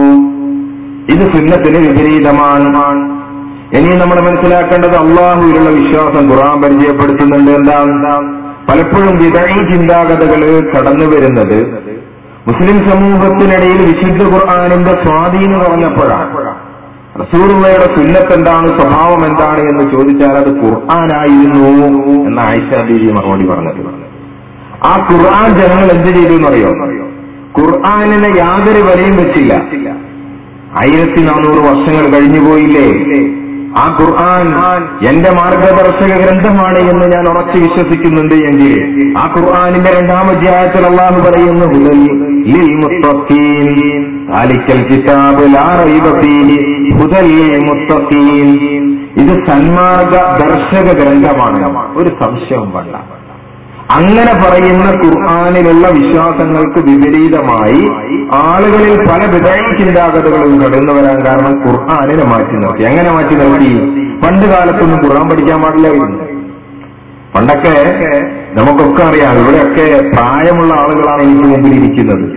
ഇത് സുന്നത്തിന് വിപരീതമാണ് ഇനി നമ്മൾ മനസ്സിലാക്കേണ്ടത് അള്ളാഹുവിലുള്ള വിശ്വാസം ഖുറാൻ പരിചയപ്പെടുത്തുന്നുണ്ട് എന്താ പലപ്പോഴും വിതഴി ചിന്താഗതകൾ കടന്നു വരുന്നത് മുസ്ലിം സമൂഹത്തിനിടയിൽ വിശുദ്ധ ഖുർആാനിന്റെ സ്വാധീനം കുറഞ്ഞപ്പോഴാണ് റസൂറുള്ളയുടെ സുന്നത്ത് എന്താണ് സ്വഭാവം എന്താണ് എന്ന് ചോദിച്ചാൽ അത് ഖുർആനായിരുന്നു എന്ന ആയിഷ ബീവി മറുപടി പറഞ്ഞത് ആ ഖുർആൻ ജനങ്ങൾ എന്ത് ചെയ്തു എന്നറിയോ ഖുർആാനിനെ യാതൊരു വിലയും വെച്ചില്ല ആയിരത്തി നാനൂറ് വർഷങ്ങൾ കഴിഞ്ഞു പോയില്ലേ ആ ഖുർആൻ എന്റെ മാർഗദർശക ഗ്രന്ഥമാണ് എന്ന് ഞാൻ ഉറച്ചു വിശ്വസിക്കുന്നുണ്ട് എങ്കിൽ ആ ഖുർആനിന്റെ രണ്ടാം അധ്യായത്തിൽ അള്ളാഹു പറയുന്നു ഹുദൽ ലിൽ മുത്തഖീൻ ദാലിക്കൽ കിതാബ് ലാ റൈബ ഫീഹി ഹുദൽ ലിൽ മുത്തഖീൻ ഇത് സന്മാർഗ ദർശക ഗ്രന്ഥമാണ് ഒരു സംശയവും വേണ്ട അങ്ങനെ പറയുന്ന ഖുർആാനിലുള്ള വിശ്വാസങ്ങൾക്ക് വിപരീതമായി ആളുകളിൽ പല വിധേയ ചിന്താഗതികളും കടന്നു വരാൻ കാരണം ഖുർആാനിനെ മാറ്റി നിർത്തി എങ്ങനെ മാറ്റി നിർത്തി പണ്ട് കാലത്തൊന്നും ഖുർആൻ പഠിക്കാൻ പാടില്ലായിരുന്നു പണ്ടൊക്കെ നമുക്കൊക്കെ അറിയാം ഇവിടെയൊക്കെ പ്രായമുള്ള ആളുകളാണ് എനിക്ക് മുമ്പിൽ ഇരിക്കുന്നത്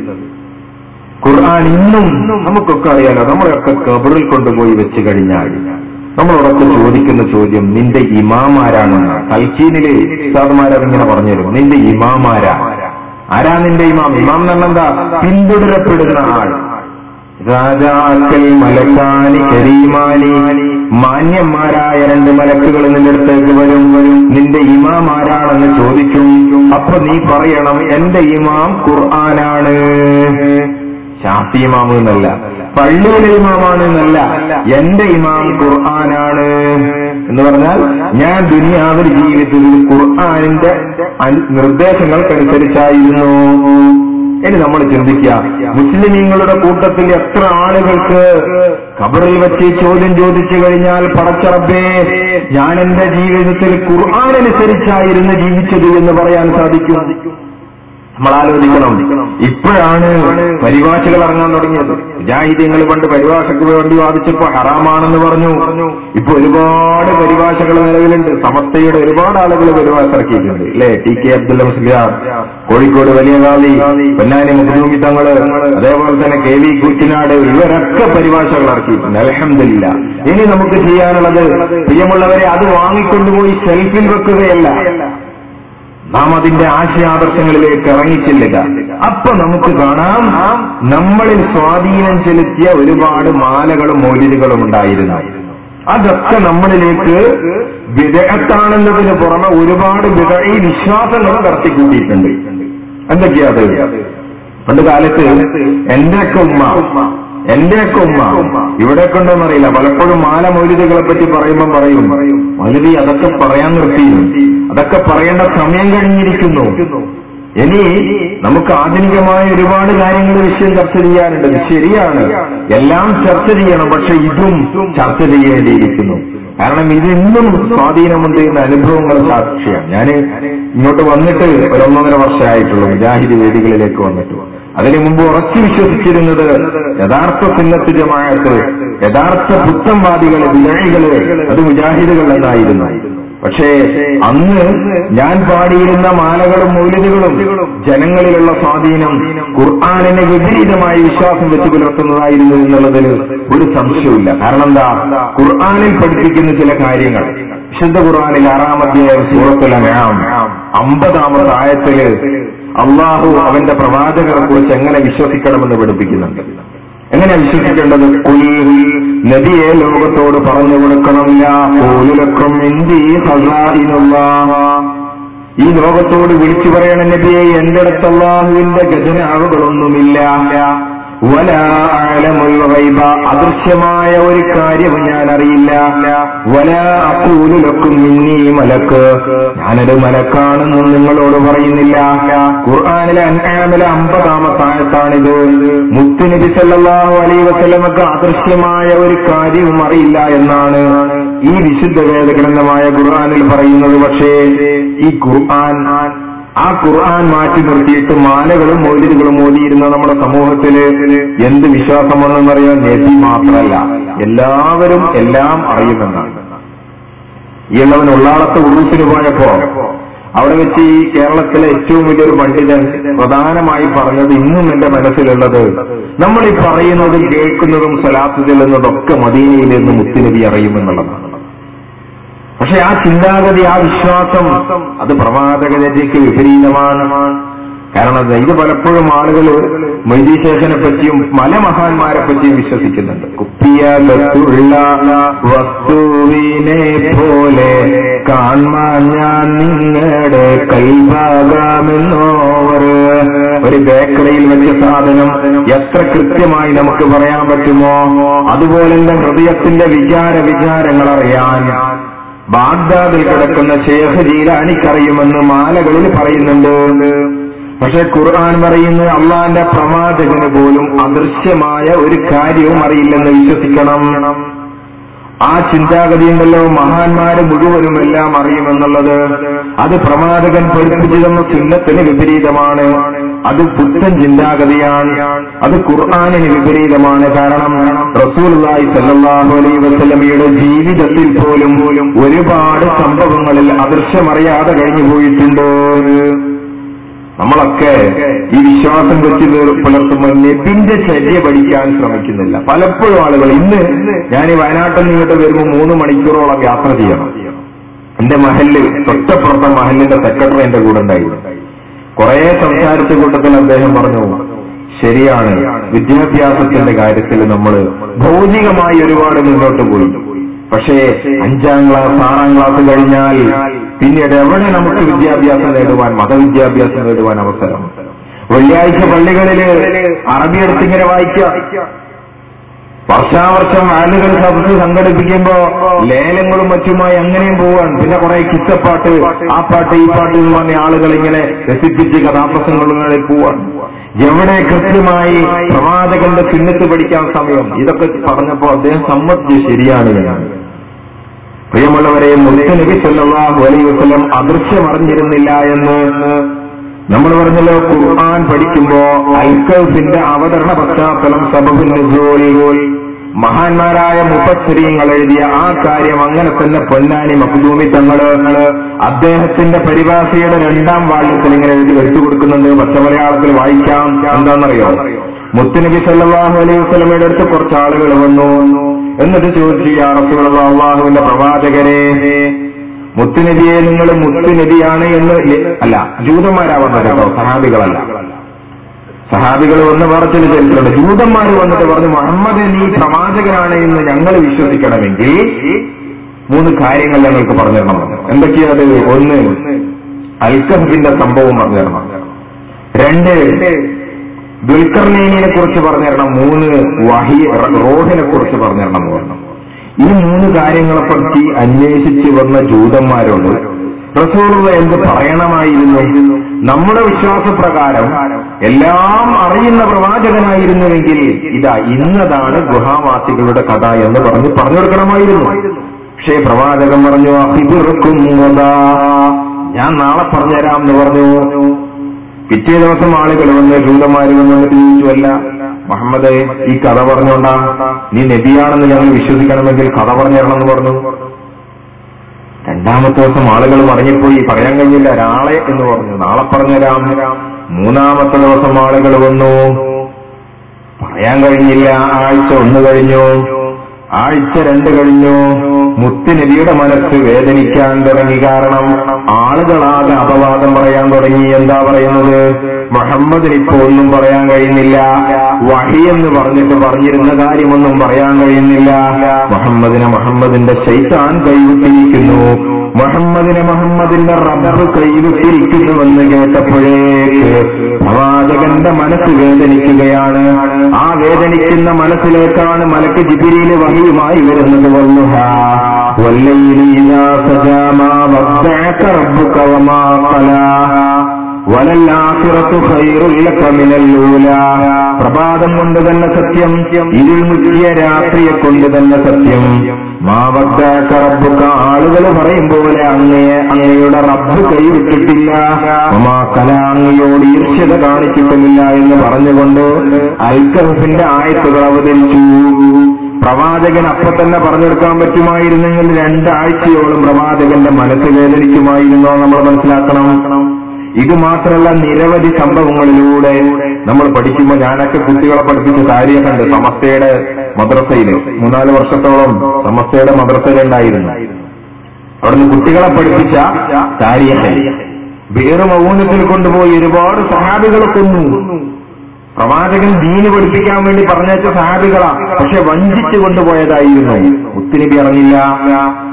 ഖുർആൻ ഇന്നും നമുക്കൊക്കെ അറിയാലോ നമ്മളെയൊക്കെ കബറിൽ കൊണ്ടുപോയി വെച്ച് കഴിഞ്ഞാൽ നമ്മളോടൊക്കെ ചോദിക്കുന്ന ചോദ്യം നിന്റെ ഇമാമാരാണെന്ന് തൽക്കീനിലെ ഉസ്താദ്മാരത് ഇങ്ങനെ പറഞ്ഞു തരും നിന്റെ ഇമാമാരാ ആരാ നിന്റെ ഇമാം ഇമാം എന്നെന്താ പിന്തുടരപ്പെടുന്ന ആൾ രാജാക്കൾ മലക്കാനി കരീമാനി മാന്യന്മാരായ രണ്ട് മലക്കുകൾ നിന്റെ അടുത്തേക്ക് വരും നിന്റെ ഇമാം ആരാണെന്ന് ചോദിക്കും അപ്പൊ നീ പറയണം എന്റെ ഇമാം ഖുർആനാണ് ഷാഫി ഇമാം എന്നല്ല പള്ളിയിലെ ഇമാമാണ് എന്നല്ല എന്റെ ഇമാം ഖുർആനാണ് എന്ന് പറഞ്ഞാൽ ഞാൻ ദുനിയാവിൽ ജീവിച്ചത് ഖുർആാനിന്റെ അൻ- നിർദ്ദേശങ്ങൾക്കനുസരിച്ചായിരുന്നു ഇനി നമ്മൾ ചിന്തിക്കുക മുസ്ലിമീങ്ങളുടെ കൂട്ടത്തിൽ എത്ര ആളുകൾക്ക് കബറിൽ വെച്ച് ഈ ചോദ്യം ചോദിച്ചു കഴിഞ്ഞാൽ പടച്ചറബേ ഞാൻ എന്റെ ജീവിതത്തിൽ ഖുർആാനനുസരിച്ചായിരുന്നു ജീവിച്ചത് എന്ന് പറയാൻ സാധിക്കും നമ്മൾ ആലോചിക്കണം ഇപ്പോഴാണ് പരിഭാഷകൾ ഇറങ്ങാൻ തുടങ്ങിയത് മുജാഹിദ്യങ്ങൾ പണ്ട് പരിഭാഷയ്ക്ക് വേണ്ടി വാദിച്ചപ്പോ ഹറാമാണെന്ന് പറഞ്ഞു ഇപ്പൊ ഒരുപാട് പരിഭാഷകൾ നിലവിലുണ്ട് സമസ്തയുടെ ഒരുപാട് ആളുകൾ പരിഭാഷ ഇറക്കിയിട്ടുണ്ട് അല്ലെ ടി കെ അബ്ദുല്ല മുസ്ലിയാർ കോഴിക്കോട് വലിയ കാവി പൊന്നാനി മുഖ്യമി തങ്ങള് അതേപോലെ തന്നെ കെ വി കുറ്റിനാട് ഇവരൊക്കെ പരിഭാഷകൾ ഇറക്കിയിട്ടുണ്ട് അലഹമില്ല ഇനി നമുക്ക് ചെയ്യാനുള്ളത് പ്രിയമുള്ളവരെ അത് വാങ്ങിക്കൊണ്ടുപോയി സെൽഫിൽ വെക്കുകയല്ല നാം അതിന്റെ ആശയാദർശങ്ങളിലേക്ക് ഇറങ്ങിച്ചെല്ലുക അപ്പൊ നമുക്ക് കാണാം നമ്മളിൽ സ്വാധീനം ചെലുത്തിയ ഒരുപാട് മാലകളും മൗലികളും ഉണ്ടായിരുന്നു അതൊക്കെ നമ്മളിലേക്ക് വിദഗ്ധാണെന്നതിന് പുറമെ ഒരുപാട് വിദഴി വിശ്വാസങ്ങൾ കടത്തിക്കൂട്ടിയിട്ടുണ്ട് എന്തൊക്കെയാ അത് പണ്ട് കാലത്ത് എന്റെയൊക്കെ ഉമ്മ എന്റെയൊക്കെ ഉമ്മ ഇവിടെ കൊണ്ടോന്നറിയില്ല പലപ്പോഴും മാല മൗലികകളെ പറ്റി പറയുമ്പോൾ പറയും മൗലിക അതൊക്കെ പറയാൻ നിർത്തിയിരുന്നു അതൊക്കെ പറയേണ്ട സമയം കഴിഞ്ഞിരിക്കുന്നു ഇനി നമുക്ക് ആധുനികമായ ഒരുപാട് കാര്യങ്ങൾ വിഷയം ചർച്ച ചെയ്യാനുണ്ട് ഇത് ശരിയാണ് എല്ലാം ചർച്ച ചെയ്യണം പക്ഷെ ഇതും ചർച്ച ചെയ്യേണ്ടിയിരിക്കുന്നു കാരണം ഇതിന്നും സ്വാധീനമുണ്ട് എന്ന അനുഭവങ്ങൾ സാക്ഷിയാണ് ഞാൻ ഇങ്ങോട്ട് വന്നിട്ട് ഒരു ഒന്നൊന്നര വർഷമായിട്ടുള്ളൂ മുജാഹിദ് വേദികളിലേക്ക് വന്നിട്ട് അതിനു മുമ്പ് ഉറച്ചു വിശ്വസിച്ചിരുന്നത് യഥാർത്ഥ സുന്നത്ത് ജമാഅത്ത് യഥാർത്ഥ പുത്തംവാദികള് വിജയികള് അത് മുജാഹിദുകൾ എന്നായിരുന്നു പക്ഷേ അന്ന് ഞാൻ പാടിയിരുന്ന മാലകളും മൗലികകളും ജനങ്ങളിലുള്ള സ്വാധീനം ഖുർആാനിനെ വിപരീതമായി വിശ്വാസം വെച്ച് പുലർത്തുന്നതായിരുന്നു എന്നുള്ളതിന് ഒരു സംശയവുമില്ല കാരണം എന്താ ഖുർആാനിൽ പഠിപ്പിക്കുന്ന ചില കാര്യങ്ങൾ വിശുദ്ധ ഖുർആാനിൽ ആറാമധ്യായം സൂറത്തുൽ അനാം അമ്പതാമത് ആയത്തില് അള്ളാഹു അവന്റെ പ്രവാചകരെ കുറിച്ച് എങ്ങനെ വിശ്വസിക്കണമെന്ന് പഠിപ്പിക്കുന്നുണ്ട് എങ്ങനെ വിശ്വസിക്കേണ്ടത് കുൽ നബിയെ ലോകത്തോട് പറഞ്ഞു കൊടുക്കണം ലാ ഖൂലുലക്കും ഇന്ദി ഖസാഇനുല്ലാഹ് ഈ ലോകത്തോട് വിളിച്ചു പറയണ നബിയെ എന്റെ അടുത്ത് അള്ളാഹുവിന്റെ ഖജനാവുകളൊന്നുമില്ല വല അലമുൽ ഗൈബ അദൃശ്യമായ ഒരു കാര്യവും ഞാൻ അറിയില്ല വല അക്കൂലുലക്കും മിന്നി മലക്ക് ഞാനൊരു മലക്കാണെന്നും നിങ്ങളോട് പറയുന്നില്ല ഖുർആാനിലെ അൻആമിലെ അമ്പതാമത്തെ ആയത്താണിത് മുത്തുനബി സല്ലല്ലാഹു അലൈഹി വസല്ലമക്ക് അദൃശ്യമായ ഒരു കാര്യവും അറിയില്ല എന്നാണ് ഈ വിശുദ്ധ വേദഗ്രന്ഥമായ ഖുർആാനിൽ പറയുന്നത് പക്ഷേ ഈ ഖുർആൻ ആ ഖുർആൻ മാറ്റി നിർത്തിയിട്ട് മാലകളും മൗലികളും ഓതിയിരുന്ന നമ്മുടെ സമൂഹത്തില് എന്ത് വിശ്വാസം വന്നെന്നറിയാൻ നബി മാത്രമല്ല എല്ലാവരും എല്ലാം അറിയുമെന്നാണ് ഈ ഉള്ളവൻ ഉള്ളാളത്ത് ഉറൂസിന് പോയപ്പോ അവിടെ വെച്ച് ഈ കേരളത്തിലെ ഏറ്റവും വലിയൊരു പണ്ഡിതൻ പ്രധാനമായി പറഞ്ഞത് ഇന്നും എന്റെ മനസ്സിലുള്ളത് നമ്മൾ ഈ പറയുന്നതും കേൾക്കുന്നതും സലാത്ത് ചെല്ലുന്നതൊക്കെ മദീനയിൽ നിന്ന് മുത്തുനബി അറിയുമെന്നുള്ളതാണ് പക്ഷെ ആ ചിന്താഗതി ആ വിശ്വാസം അത് പ്രവാചകരജയ്ക്ക് വിപരീതമാണ് കാരണം അത് ഇത് പലപ്പോഴും ആളുകൾ മൈദീശേഷനെ പറ്റിയും പല മഹാന്മാരെ പറ്റിയും വിശ്വസിക്കുന്നുണ്ട് കുപ്പിയകത്തുള്ള വസ്തുവിനെ പോലെ കാണാൻ ഞാൻ നിങ്ങളുടെ കൈഭാഗമെന്നോവർ ഒരു ബേക്കറിയിൽ വെച്ച സാധനം എത്ര കൃത്യമായി നമുക്ക് പറയാൻ പറ്റുമോ അതുപോലെ എന്റെ ഹൃദയത്തിന്റെ വിചാര വിചാരങ്ങൾ അറിയാൻ ബാഗ്ദാദിൽ കിടക്കുന്ന ശേഖ് ജീലാനിക്കറിയുമെന്ന് മാലകളിൽ പറയുന്നുണ്ട് പക്ഷെ ഖുർആൻ പറയുന്നു അള്ളാന്റെ പ്രവാചകന് പോലും അദൃശ്യമായ ഒരു കാര്യവും അറിയില്ലെന്ന് വിശ്വസിക്കണം ആ ചിന്താഗതി ഉണ്ടല്ലോ മഹാന്മാര് മുഴുവനും എല്ലാം അറിയുമെന്നുള്ളത് അത് പ്രവാചകൻ പഠിപ്പിച്ചു തന്ന ചിഹ്നത്തിന് വിപരീതമാണ് അത് പുത്തൻ ചിന്താഗതിയാണ് അത് ഖുർആാനിന് വിപരീതമാണ് കാരണം റസൂൽലായി സല്ലാഹു അലൈ വസ്ലമിയുടെ ജീവിതത്തിൽ പോലും ഒരുപാട് സംഭവങ്ങളിൽ അദൃശ്യമറിയാതെ കഴിഞ്ഞു പോയിട്ടുണ്ട് നമ്മളൊക്കെ ഈ വിശ്വാസം വെച്ച് പുലർത്തുമ്പോൾ നബിന്റെ ചര്യ പഠിക്കാൻ ശ്രമിക്കുന്നില്ല പലപ്പോഴും ആളുകൾ ഇന്ന് ഞാൻ ഈ വയനാട്ടിൽ നിന്ന് ഇങ്ങോട്ട് വരുമ്പോൾ മൂന്ന് മണിക്കൂറോളം യാത്ര ചെയ്യണം എന്റെ മഹല് തൊട്ടപ്പുറത്തെ മഹലിന്റെ സെക്രട്ടറി എന്റെ കൂടെ ഉണ്ടായിരുന്നു കുറെ സംസാരിച്ച കൂട്ടത്തിൽ അദ്ദേഹം പറഞ്ഞു ശരിയാണ് വിദ്യാഭ്യാസത്തിന്റെ കാര്യത്തിൽ നമ്മൾ ഭൗതികമായി ഒരുപാട് മുന്നോട്ട് പോയി പക്ഷേ അഞ്ചാം ക്ലാസ് ആറാം ക്ലാസ് കഴിഞ്ഞാൽ പിന്നീട് എവിടെ നമുക്ക് വിദ്യാഭ്യാസം നേടുവാൻ മതവിദ്യാഭ്യാസം നേടുവാൻ അവസരം വെള്ളിയാഴ്ച പള്ളികളില് അറബി എടുത്തിങ്ങനെ വായിക്കാം വർഷാവർഷം ആളുകൾ സദസ് സംഘടിപ്പിക്കുമ്പോ ലേലങ്ങളും മറ്റുമായി അങ്ങനെയും പോവാൻ പിന്നെ കുറെ കിച്ചപ്പാട്ട് ആ പാട്ട് ഈ പാട്ട് എന്ന് പറഞ്ഞ ആളുകൾ ഇങ്ങനെ രസിപ്പിച്ച് കഥാപ്രസംഗങ്ങളിൽ പോവാൻ എവിടെ കൃത്യമായി പ്രവാചകന്റെ ചിഹ്നത്ത് പഠിക്കാൻ സമയം ഇതൊക്കെ പറഞ്ഞപ്പോ അദ്ദേഹം സമ്മതിച്ച് ശരിയാണ് ഞാൻ പ്രിയമുള്ളവരെ മുത്തനബി സല്ലാഹു അലൈ വസ്ലം അദൃശ്യം അറിഞ്ഞിരുന്നില്ല എന്ന് നമ്മൾ പറഞ്ഞല്ലോ ഖുർആൻ പഠിക്കുമ്പോ ഐക്കൽഫിന്റെ അവതരണ പശ്ചാത്തലം സബബുൽ മഹാന്മാരായ മുപ്പശ്രീങ്ങൾ എഴുതിയ ആ കാര്യം അങ്ങനെ തന്നെ പൊന്നാനി മഖ്ദൂമി തങ്ങള് അദ്ദേഹത്തിന്റെ പരിഭാഷയുടെ രണ്ടാം വാള്യത്തിൽ ഇങ്ങനെ എഴുതി വെച്ചു കൊടുക്കുന്നുണ്ട് പച്ചമലയാളത്തിൽ വായിക്കാം എന്താണെന്നറിയോ മുത്തുനബി സല്ലാഹു അലൈഹി വസ്ലമയുടെ അടുത്ത് കുറച്ച് ആളുകൾ വന്നു എന്നിട്ട് ചോദിച്ചു യാ റസൂലുള്ള അള്ളാഹുവിന്റെ പ്രവാചകരെ മുത്തുനബിയെ നിങ്ങൾ മുത്തുനബിയാണ് എന്ന് അല്ല ജൂതന്മാരാ വന്നത് കേട്ടോ സഹാബികളല്ല സഹാബികൾ വന്ന് പറച്ചിൽ ചരിത്രമുണ്ട് ജൂതന്മാർ വന്നിട്ട് പറഞ്ഞു മുഹമ്മദ് നീ പ്രവാചകനാണ് എന്ന് ഞങ്ങൾ വിശ്വസിക്കണമെങ്കിൽ മൂന്ന് കാര്യങ്ങൾ ഞങ്ങൾക്ക് പറഞ്ഞു തരണം എന്തൊക്കെയത് ഒന്ന് അൽക്കഹബിന്റെ സംഭവം പറഞ്ഞു തരണം രണ്ട് ദുൽഖർനൈനിനെ കുറിച്ച് പറഞ്ഞു തരണം മൂന്ന് വഹി റോഹിനെ കുറിച്ച് പറഞ്ഞു തരണം പറഞ്ഞു ഈ മൂന്ന് കാര്യങ്ങളെ പറ്റി അന്വേഷിച്ച് വന്ന ജൂതന്മാരോട് റസൂറുള്ള എന്ത് പറയണമായിരുന്നു നമ്മുടെ വിശ്വാസപ്രകാരം എല്ലാം അറിയുന്ന പ്രവാചകനായിരുന്നുവെങ്കിൽ ഇതാ ഇന്നതാണ് ഗുഹാവാസികളുടെ കഥ എന്ന് പറഞ്ഞ് പറഞ്ഞു കൊടുക്കണമായിരുന്നു പക്ഷേ പ്രവാചകൻ പറഞ്ഞു അഹിബിറുക്കും ഞാൻ നാളെ പറഞ്ഞുതരാം എന്ന് പറഞ്ഞു പിറ്റേ ദിവസം ആളുകൾ വന്ന് ജൂതന്മാര് വന്നിട്ട് ചോദിച്ചു അല്ല മുഹമ്മദ് ഈ കഥ പറഞ്ഞോണ്ടാ നീ നബിയാണെന്ന് ഞങ്ങൾ വിശ്വസിക്കണമെങ്കിൽ കഥ പറഞ്ഞു തരണമെന്ന് പറഞ്ഞു രണ്ടാമത്തെ ദിവസം ആളുകൾ മടങ്ങിപ്പോയി പറയാൻ കഴിഞ്ഞില്ല ഒരാളെ എന്ന് പറഞ്ഞു നാളെ പറഞ്ഞുതരാം മൂന്നാമത്തെ ദിവസം ആളുകൾ വന്നു പറയാൻ കഴിഞ്ഞില്ല ആഴ്ച ഒന്ന് കഴിഞ്ഞു ആഴ്ച രണ്ട് കഴിഞ്ഞു മുത്തുനബിയുടെ മനസ്സ് വേദനിക്കാൻ തുടങ്ങി കാരണം ആളുകളാകെ അപവാദം പറയാൻ തുടങ്ങി എന്താ പറയുന്നത് മുഹമ്മദിന് ഇപ്പോ ഒന്നും പറയാൻ കഴിയുന്നില്ല വഹി എന്ന് പറഞ്ഞിട്ട് പറഞ്ഞിരുന്ന കാര്യമൊന്നും പറയാൻ കഴിയുന്നില്ല മുഹമ്മദിനെ മുഹമ്മദിന്റെ ശൈത്താൻ കൈവിട്ടിരിക്കുന്നു മുഹമ്മദിനെ മുഹമ്മദിന്റെ റബ്ബ് കൈവിട്ടിരിക്കുന്നുവെന്ന് കേട്ടപ്പോഴേക്ക് പ്രവാചകന്റെ മനസ്സ് വേദനിക്കുകയാണ് ആ വേദനിക്കുന്ന മനസ്സിലേക്കാണ് മലക്ക് ജിബിരിയിലെ വഹിയുമായി വരുന്നത് വന്നുഹ والليل إذا سجى ما ودعك ربك وما قلى വലല്ലാഖിറത്തു ഖൈറുൽ ലക മിനൽ ഊലാ പ്രഭാതം കൊണ്ട് തന്നെ സത്യം ഇരുൾ മുറ്റിയ രാത്രിയെ കൊണ്ട് തന്നെ സത്യം മാവദ്ദാക റബ്ബുക ആളുകൾ പറയും പോലെ അങ്ങയെ അങ്ങയുടെ റബ്ബ് കൈവിട്ടിട്ടില്ല മാ കല അങ്ങയോട് ഈർഷ്യത കാണിച്ചിട്ടുമില്ല എന്ന് പറഞ്ഞുകൊണ്ട് അൽക്കഹഫിന്റെ ആയത്തുകൾ അവതരിച്ചു പ്രവാചകൻ അപ്പൊ തന്നെ പറഞ്ഞെടുക്കാൻ പറ്റുമായിരുന്നെങ്കിൽ രണ്ടാഴ്ചയോളം പ്രവാചകന്റെ മനസ്സ് വേദനിക്കുമായിരുന്നോ നമ്മൾ മനസ്സിലാക്കണം ഇത് മാത്രമല്ല നിരവധി സംഭവങ്ങളിലൂടെ നമ്മൾ പഠിക്കുമ്പോൾ ഞാനൊക്കെ കുട്ടികളെ പഠിപ്പിച്ച കാര്യമൊക്കെ ഉണ്ട് സമസ്തയുടെ മദ്രസയിൽ മൂന്നാല് വർഷത്തോളം സമസ്തയുടെ മദ്രസയിലുണ്ടായിരുന്നു അവിടുന്ന് കുട്ടികളെ പഠിപ്പിച്ച കാര്യമൊക്കെ വേറെ മൗനത്തിൽ കൊണ്ടുപോയി ഒരുപാട് സഹാബികളെ കൊന്നു പ്രവാചകൻ ദീന് പഠിപ്പിക്കാൻ വേണ്ടി പറഞ്ഞയച്ച സഹാബികളാ പക്ഷെ വഞ്ചിച്ചു കൊണ്ടുപോയതായിരുന്നു മുത്തുനബി അറിഞ്ഞില്ല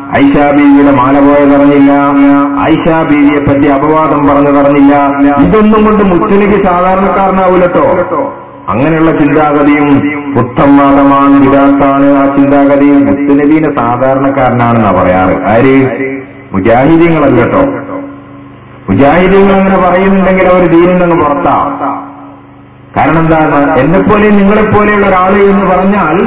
ഐഷ ബീവിയുടെ മാല പോയതറിഞ്ഞില്ല ഐഷ ബീവിയെ പറ്റി അപവാദം പറഞ്ഞതറിഞ്ഞില്ല ഇതൊന്നും കൊണ്ട് മുസ്ലിക്ക് സാധാരണക്കാരനാവൂലട്ടോ അങ്ങനെയുള്ള ചിന്താഗതിയും പുത്തംവാദമാണ് വിദാർത്താണ് ആ ചിന്താഗതി മുസ്ലിനബീനെ സാധാരണക്കാരനാണെന്നാ പറയാറ് ആര് മുജാഹിദീങ്ങളല്ല കേട്ടോ മുജാഹിദീങ്ങൾ അങ്ങനെ പറയുന്നുണ്ടെങ്കിൽ അവർ ദീനിൽ നിന്ന് പുറത്താ കാരണം എന്താണ് എന്നെ പോലെ നിങ്ങളെ പോലെയുള്ള ഒരാള് എന്ന് പറഞ്ഞാൽ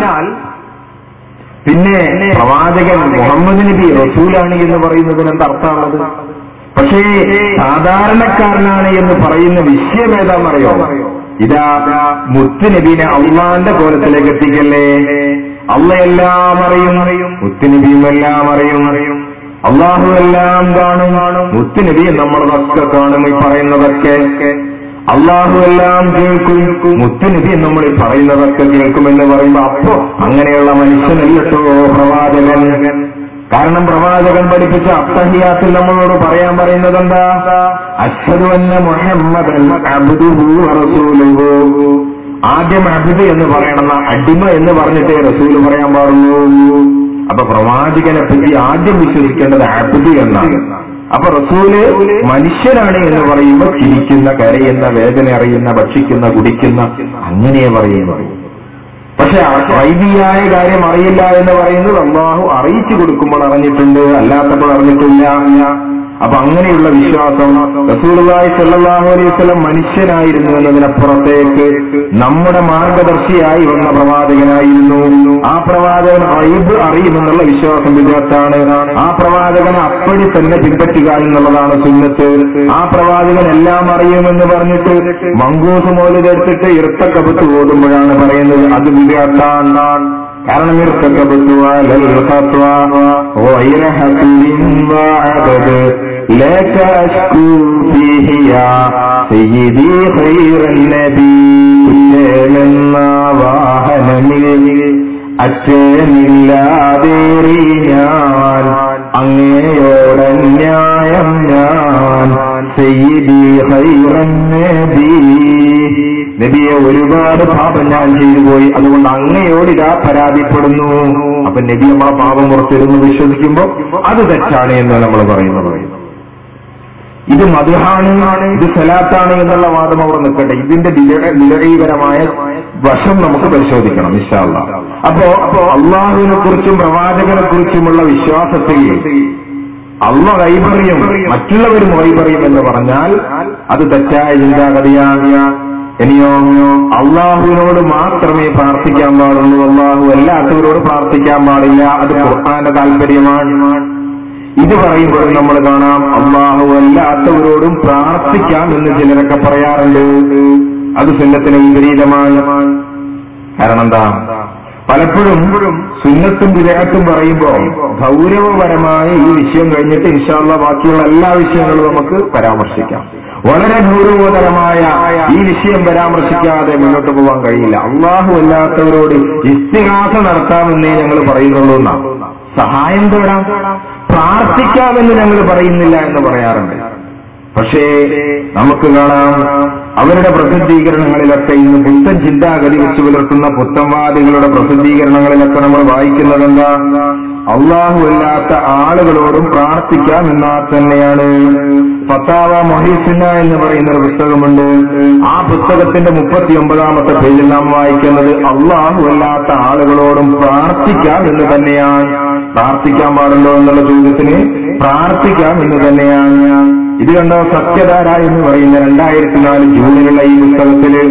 പിന്നെ പ്രവാചകൻ മുഹമ്മദ് നബി റസൂലാണ് എന്ന് പറയുന്നതിന് എന്താ അർത്ഥമുള്ളത് പക്ഷേ സാധാരണക്കാരനാണ് എന്ന് പറയുന്ന വിഷയം ഏതാണെന്നറിയോ ഇതാ മുത്തുനബീനെ അള്ളാന്റെ കോലത്തിലേക്ക് എത്തിക്കല്ലേ അള്ള എല്ലാം അറിയും മുത്തുനബിയും എല്ലാം അറിയും അള്ളാഹു എല്ലാം കാണും മുത്തുനബിയും നമ്മളതൊക്കെ കാണും ഈ പറയുന്നതൊക്കെ അള്ളാഹു എല്ലാം കേൾക്കും മുത്തുനബി നമ്മൾ ഈ പറയുന്നതൊക്കെ കേൾക്കുമെന്ന് പറയുമ്പോ അപ്പോ അങ്ങനെയുള്ള മനുഷ്യനല്ലട്ടോ പ്രവാചകൻ കാരണം പ്രവാചകൻ പഠിപ്പിച്ച അത്തഹിയാത്തിൽ നമ്മളോട് പറയാൻ പറയുന്നത് എന്താ അശ്വതു അന്ന മുഹമ്മദൻ അബ്ദുഹു റസൂലുഹു ആദ്യം അബിദ് എന്ന് പറയണമെന്ന അടിമ എന്ന് പറഞ്ഞിട്ടേ റസൂല് പറയാൻ പാടുള്ളൂ അപ്പൊ പ്രവാചകനെ പറ്റി ആദ്യം വിശ്വസിക്കേണ്ടത് അബിദ് എന്നാണ് അപ്പൊ റസൂല് മനുഷ്യനാണ് എന്ന് പറയുമ്പോൾ ചിരിക്കുന്ന കരയുന്ന വേദന അറിയുന്ന ഭക്ഷിക്കുന്ന കുടിക്കുന്ന അങ്ങനെ പറയുന്നു പക്ഷെ വൈദിയായ കാര്യം അറിയില്ല എന്ന് പറയുന്നത് അള്ളാഹു അറിയിച്ചു കൊടുക്കുമ്പോൾ അറിഞ്ഞിട്ടുണ്ട് അല്ലാത്തപ്പോൾ അറിഞ്ഞിട്ടില്ല അപ്പൊ അങ്ങനെയുള്ള വിശ്വാസം റസൂലുള്ളാഹി സ്വല്ലല്ലാഹു അലൈഹി വസല്ലം മനുഷ്യനായിരുന്നു എന്നതിനപ്പുറത്തേക്ക് നമ്മുടെ മാർഗദർശിയായി വന്ന പ്രവാചകനായിരുന്നു ആ പ്രവാചകൻ അയിബ് അറിയുമെന്നുള്ള വിശ്വാസം വിദ്യാർത്ഥാണ് ആ പ്രവാചകനെ അപ്പടി തന്നെ പിൻപറ്റുക എന്നുള്ളതാണ് സുന്നത്ത് ആ പ്രവാചകൻ എല്ലാം അറിയുമെന്ന് പറഞ്ഞിട്ട് മങ്കൂസ് മോലെടുത്തിട്ട് ഇർത്തക്കപത്ത് ഓടുമ്പോഴാണ് പറയുന്നത് അത് വിദ്യാർത്ഥാണ് കാരണം ارتكبت على الخطوى غير حسد وعدد لك أشكو فيه يا سيدي خير النبي കുറ്റമെന്ന വാഹനമിൽ അച്ഛനില്ലാതേറി ഞാൻ അങ്ങയോടന്യായം ഞാൻ സയ്യിദി ഖൈറൻ നബി നബിയെ ഒരുപാട് പാപം ഞാൻ ചെയ്തു പോയി അതുകൊണ്ട് അങ്ങയോട് ഇതാ പരാതിപ്പെടുന്നു അപ്പൊ നബി നമ്മളെ പാപം പുറത്തിരുന്ന് വിശ്വസിക്കുമ്പോ അത് തെറ്റാണ് എന്ന് നമ്മൾ പറയുന്നത് ഇത് മധുഹാണ് ഇത് സലാത്താണ് എന്നുള്ള വാദം അവിടെ നിൽക്കട്ടെ ഇതിന്റെ വിലഴീപരമായ വശം നമുക്ക് പരിശോധിക്കണം ഇൻഷാല്ല അപ്പോ അള്ളാഹുവിനെ കുറിച്ചും പ്രവാചകനെ കുറിച്ചുമുള്ള വിശ്വാസത്തിൽ അള്ള കൈപറിയും മറ്റുള്ളവരും കൈപറിയും എന്ന് പറഞ്ഞാൽ അത് തെറ്റായ ചിന്താഗതിയാണ് ഇനിയോ അള്ളാഹുവിനോട് മാത്രമേ പ്രാർത്ഥിക്കാൻ പാടുള്ളൂ അള്ളാഹു അല്ലാത്തവരോട് പ്രാർത്ഥിക്കാൻ പാടില്ല അത് ഖുർആന്റെ താല്പര്യമാണ് ഇത് പറയുമ്പോൾ നമ്മൾ കാണാം അള്ളാഹു അല്ലാത്തവരോടും പ്രാർത്ഥിക്കാം എന്ന് ചിലരൊക്കെ പറയാറുണ്ട് അത് സുന്നത്തിന് വിപരീതമാണ് കാരണം എന്താ പലപ്പോഴും സുന്നത്തും വിദേഹത്തും പറയുമ്പോൾ ഗൗരവപരമായ ഈ വിഷയം കഴിഞ്ഞിട്ട് ഇൻഷാല്ല ബാക്കിയുള്ള എല്ലാ വിഷയങ്ങളും നമുക്ക് പരാമർശിക്കാം വളരെ ഗൗരവതരമായ ഈ വിഷയം പരാമർശിക്കാതെ മുന്നോട്ട് പോകാൻ കഴിയില്ല അള്ളാഹു അല്ലാത്തവരോട് ഇസ്തിഹാസ നടത്താമെന്നേ ഞങ്ങൾ പറയുന്നുള്ളൂ എന്നാണ് സഹായം തേടാം പ്രാർത്ഥിക്കാമെന്ന് ഞങ്ങൾ പറയുന്നില്ല എന്ന് പറയാറുണ്ട് പക്ഷേ നമുക്ക് കാണാം അവരുടെ പ്രസിദ്ധീകരണങ്ങളിലൊക്കെ ഇന്ന് പുത്തൻ ചിന്താഗതി വെച്ച് പുലർത്തുന്ന പുത്തൻവാദികളുടെ പ്രസിദ്ധീകരണങ്ങളിലൊക്കെ നമ്മൾ വായിക്കുന്നത് എന്താ അള്ളാഹു അല്ലാത്ത ആളുകളോടും പ്രാർത്ഥിക്കാം എന്നാ തന്നെയാണ് ഫത്താവ മൊഹീസിന എന്ന് പറയുന്ന ഒരു പുസ്തകമുണ്ട് ആ പുസ്തകത്തിന്റെ മുപ്പത്തി ഒമ്പതാമത്തെ പേജിൽ നാം വായിക്കുന്നത് അള്ളാഹു അല്ലാത്ത ആളുകളോടും പ്രാർത്ഥിക്കാം എന്ന് തന്നെയാണ് പ്രാർത്ഥിക്കാൻ പാടുണ്ടോ എന്നുള്ള ചോദ്യത്തിന് പ്രാർത്ഥിക്കാം എന്ന് തന്നെയാണ് ഇത് കണ്ടോ സത്യധാര എന്ന് പറയുന്ന രണ്ടായിരത്തി നാല് ജൂണിലുള്ള ഈ പുസ്തകത്തില്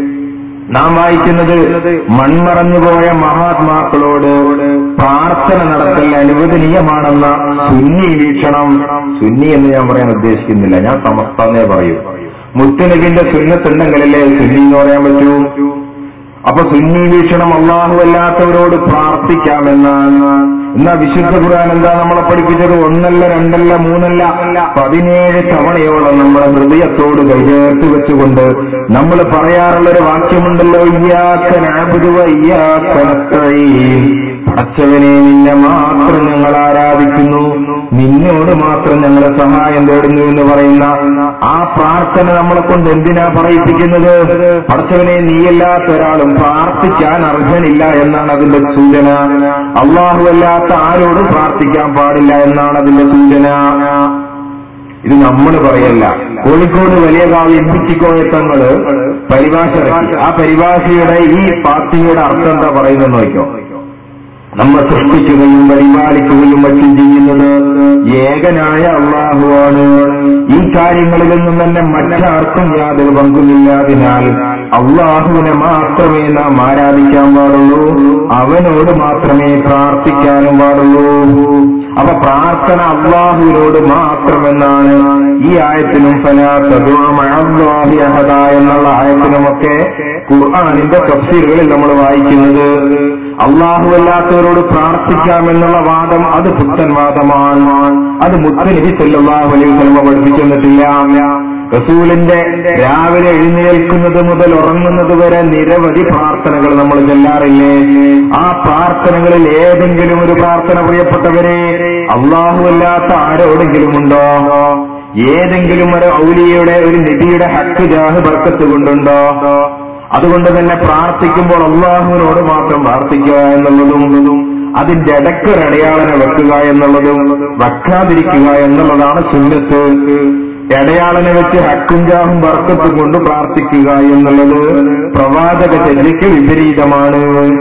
നാം വായിക്കുന്നത് മൺമറഞ്ഞുപോയ മഹാത്മാക്കളോട് പ്രാർത്ഥന നടത്തൽ അനുവദനീയമാണെന്ന സുന്നി വീക്ഷണം സുന്നി എന്ന് ഞാൻ പറയാൻ ഉദ്ദേശിക്കുന്നില്ല ഞാൻ സമസ്തന്നേ പറയൂ മുത്തുനബിന്റെ സുന്നത്തുണ്ടെങ്കിലല്ലേ സുന്നി എന്ന് പറയാൻ പറ്റൂ അപ്പൊ സുന്നി വീക്ഷണം അള്ളാഹു അല്ലാത്തവരോട് പ്രാർത്ഥിക്കാമെന്നാണ് എന്നാ വിശുദ്ധ ഖുർആൻ എന്താ നമ്മളെ പഠിപ്പിച്ചത് ഒന്നല്ല രണ്ടല്ല മൂന്നല്ല പതിനേഴ് തവണയോളം നമ്മളെ ഹൃദയത്തോട് കൈചേർത്ത് വെച്ചുകൊണ്ട് നമ്മൾ പറയാറുള്ള ഒരു വാക്യമുണ്ടല്ലോ ഇയ്യാക്കനാബുദുവ ഇയ്യാക്കനസ്തഈൻ പടച്ചവനെ നിന്നെ മാത്രം ഞങ്ങൾ ആരാധിക്കുന്നു നിന്നോട് മാത്രം ഞങ്ങൾ സഹായം തേടുന്നു എന്ന് പറയുന്ന ആ പ്രാർത്ഥന നമ്മളെ കൊണ്ട് എന്തിനാ പറയിപ്പിക്കുന്നത് പഠിച്ചവനെ നീയല്ലാത്ത ഒരാളും പ്രാർത്ഥിക്കാൻ അർഹനില്ല എന്നാണ് അതിന്റെ സൂചന അള്ളാഹു അല്ലാത്ത ആരോടും പ്രാർത്ഥിക്കാൻ പാടില്ല എന്നാണ് അതിന്റെ സൂചന ഇത് നമ്മൾ പറയല്ല കോഴിക്കോട് വലിയ കാവ്യ എമ്പിച്ചിക്കോയത്തങ്ങള് പരിഭാഷ ഇറക്കി ആ പരിഭാഷയുടെ ഈ പാർട്ടിയുടെ അർത്ഥം എന്താ പറയുന്നത് നോക്കിയോ നമ്മെ സൃഷ്ടിക്കുകയും പരിപാലിക്കുകയും മറ്റും ചെയ്യുന്നത് ഏകനായ അള്ളാഹുവാണ് ഈ കാര്യങ്ങളിലൊന്നും തന്നെ മറ്റാർക്കും യാതൊരു പങ്കുമില്ലാതിനാൽ അള്ളാഹുവിനെ മാത്രമേ നാം ആരാധിക്കാൻ പാടുള്ളൂ അവനോട് മാത്രമേ പ്രാർത്ഥിക്കാനും പാടുള്ളൂ അപ്പൊ പ്രാർത്ഥന അള്ളാഹുവിനോട് മാത്രമെന്നാണ് ഈ ആയത്തിനും ഫലാഹി അഹദ എന്നുള്ള ആയത്തിനുമൊക്കെ ഖുർആാനിന്റെ തഫ്സീറുകളിൽ നമ്മൾ വായിക്കുന്നത് അള്ളാഹു അല്ലാത്തവരോട് പ്രാർത്ഥിക്കാമെന്നുള്ള വാദം അത് പുത്തൻ വാദമാണ് അത് മുത്തനബി സല്ലാഹു അലൈഹി സ്വലമ പഠിപ്പിച്ചു തന്നിട്ടില്ല റസൂലിന്റെ രാവിലെ എഴുന്നേൽക്കുന്നത് മുതൽ ഉറങ്ങുന്നത് വരെ നിരവധി പ്രാർത്ഥനകൾ നമ്മൾ ചെല്ലാറില്ലേ ആ പ്രാർത്ഥനകളിൽ ഏതെങ്കിലും ഒരു പ്രാർത്ഥന പ്രിയപ്പെട്ടവരെ അള്ളാഹു അല്ലാത്ത ആരോടെങ്കിലും ഉണ്ടോ ഏതെങ്കിലും ഒരു ഔലിയുടെ ഒരു നബിയുടെ ഹക്ക് ജാഹ് ബർക്കത്ത് കൊണ്ടുണ്ടോ അതുകൊണ്ട് തന്നെ പ്രാർത്ഥിക്കുമ്പോൾ അള്ളാഹുവിനോട് മാത്രം പ്രാർത്ഥിക്കുക എന്നുള്ളതും അതിന്റെ ഇടയ്ക്ക് ഒരു അടയാളനെ വെക്കുക എന്നുള്ളതും വെക്കാതിരിക്കുക എന്നുള്ളതാണ് സുന്നത്ത് ഇടയാളനെ വെച്ച് ഹക്കുംജാഹും ബർക്കത്തും കൊണ്ട് പ്രാർത്ഥിക്കുക എന്നുള്ളത് പ്രവാചക ചര്യയ്ക്ക് വിപരീതമാണ്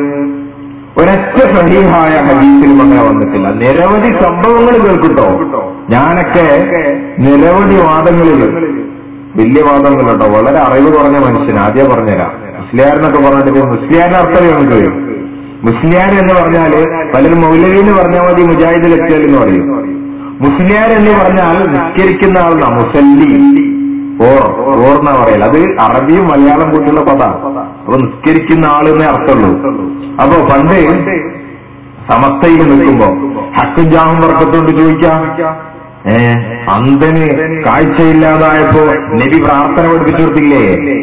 ഒരൊറ്റ സഹീഹായ ഹദീസിലും അങ്ങനെ വന്നിട്ടില്ല നിരവധി സംഭവങ്ങൾ കേൾക്കുട്ടോ ഞാനൊക്കെ നിരവധി വാദങ്ങളിൽ വലിയ വാദങ്ങൾ കേട്ടോ വളരെ അറിവ് കുറഞ്ഞ മനുഷ്യൻ ആദ്യം പറഞ്ഞുതരാം മുസ്ലിയാരെന്നൊക്കെ പറഞ്ഞിട്ട് മുസ്ലിയാരുടെ അർത്ഥം നമുക്ക് വരും മുസ്ലിയാർ എന്ന് പറഞ്ഞാല് പലരും മൗലവി എന്ന് പറഞ്ഞാൽ മതി മുജാഹിദിൽ എത്തിയാൽ എന്ന് പറയും മുസ്ലിയാർ എന്ന് പറഞ്ഞാൽ നിസ്കരിക്കുന്ന ആളെന്നാ മുസല്ലി ഓർ ഓർ എന്നാ പറയല അത് അറബിയും മലയാളം കൂട്ടിയുള്ള പദമാണ് അപ്പൊ നിസ്കരിക്കുന്ന ആളെന്നേ അർത്ഥമുള്ളൂ അപ്പൊ പണ്ട് സമസ്തയിൽ നിൽക്കുമ്പോ ഹക്കും ജാഹും വർക്കത്തോണ്ട് ചോദിക്കാം ഏ അന്തന് കാഴ്ചയില്ലാതായപ്പോ നബി പ്രാർത്ഥന പഠിപ്പിച്ചു കൊടുത്തില്ലേ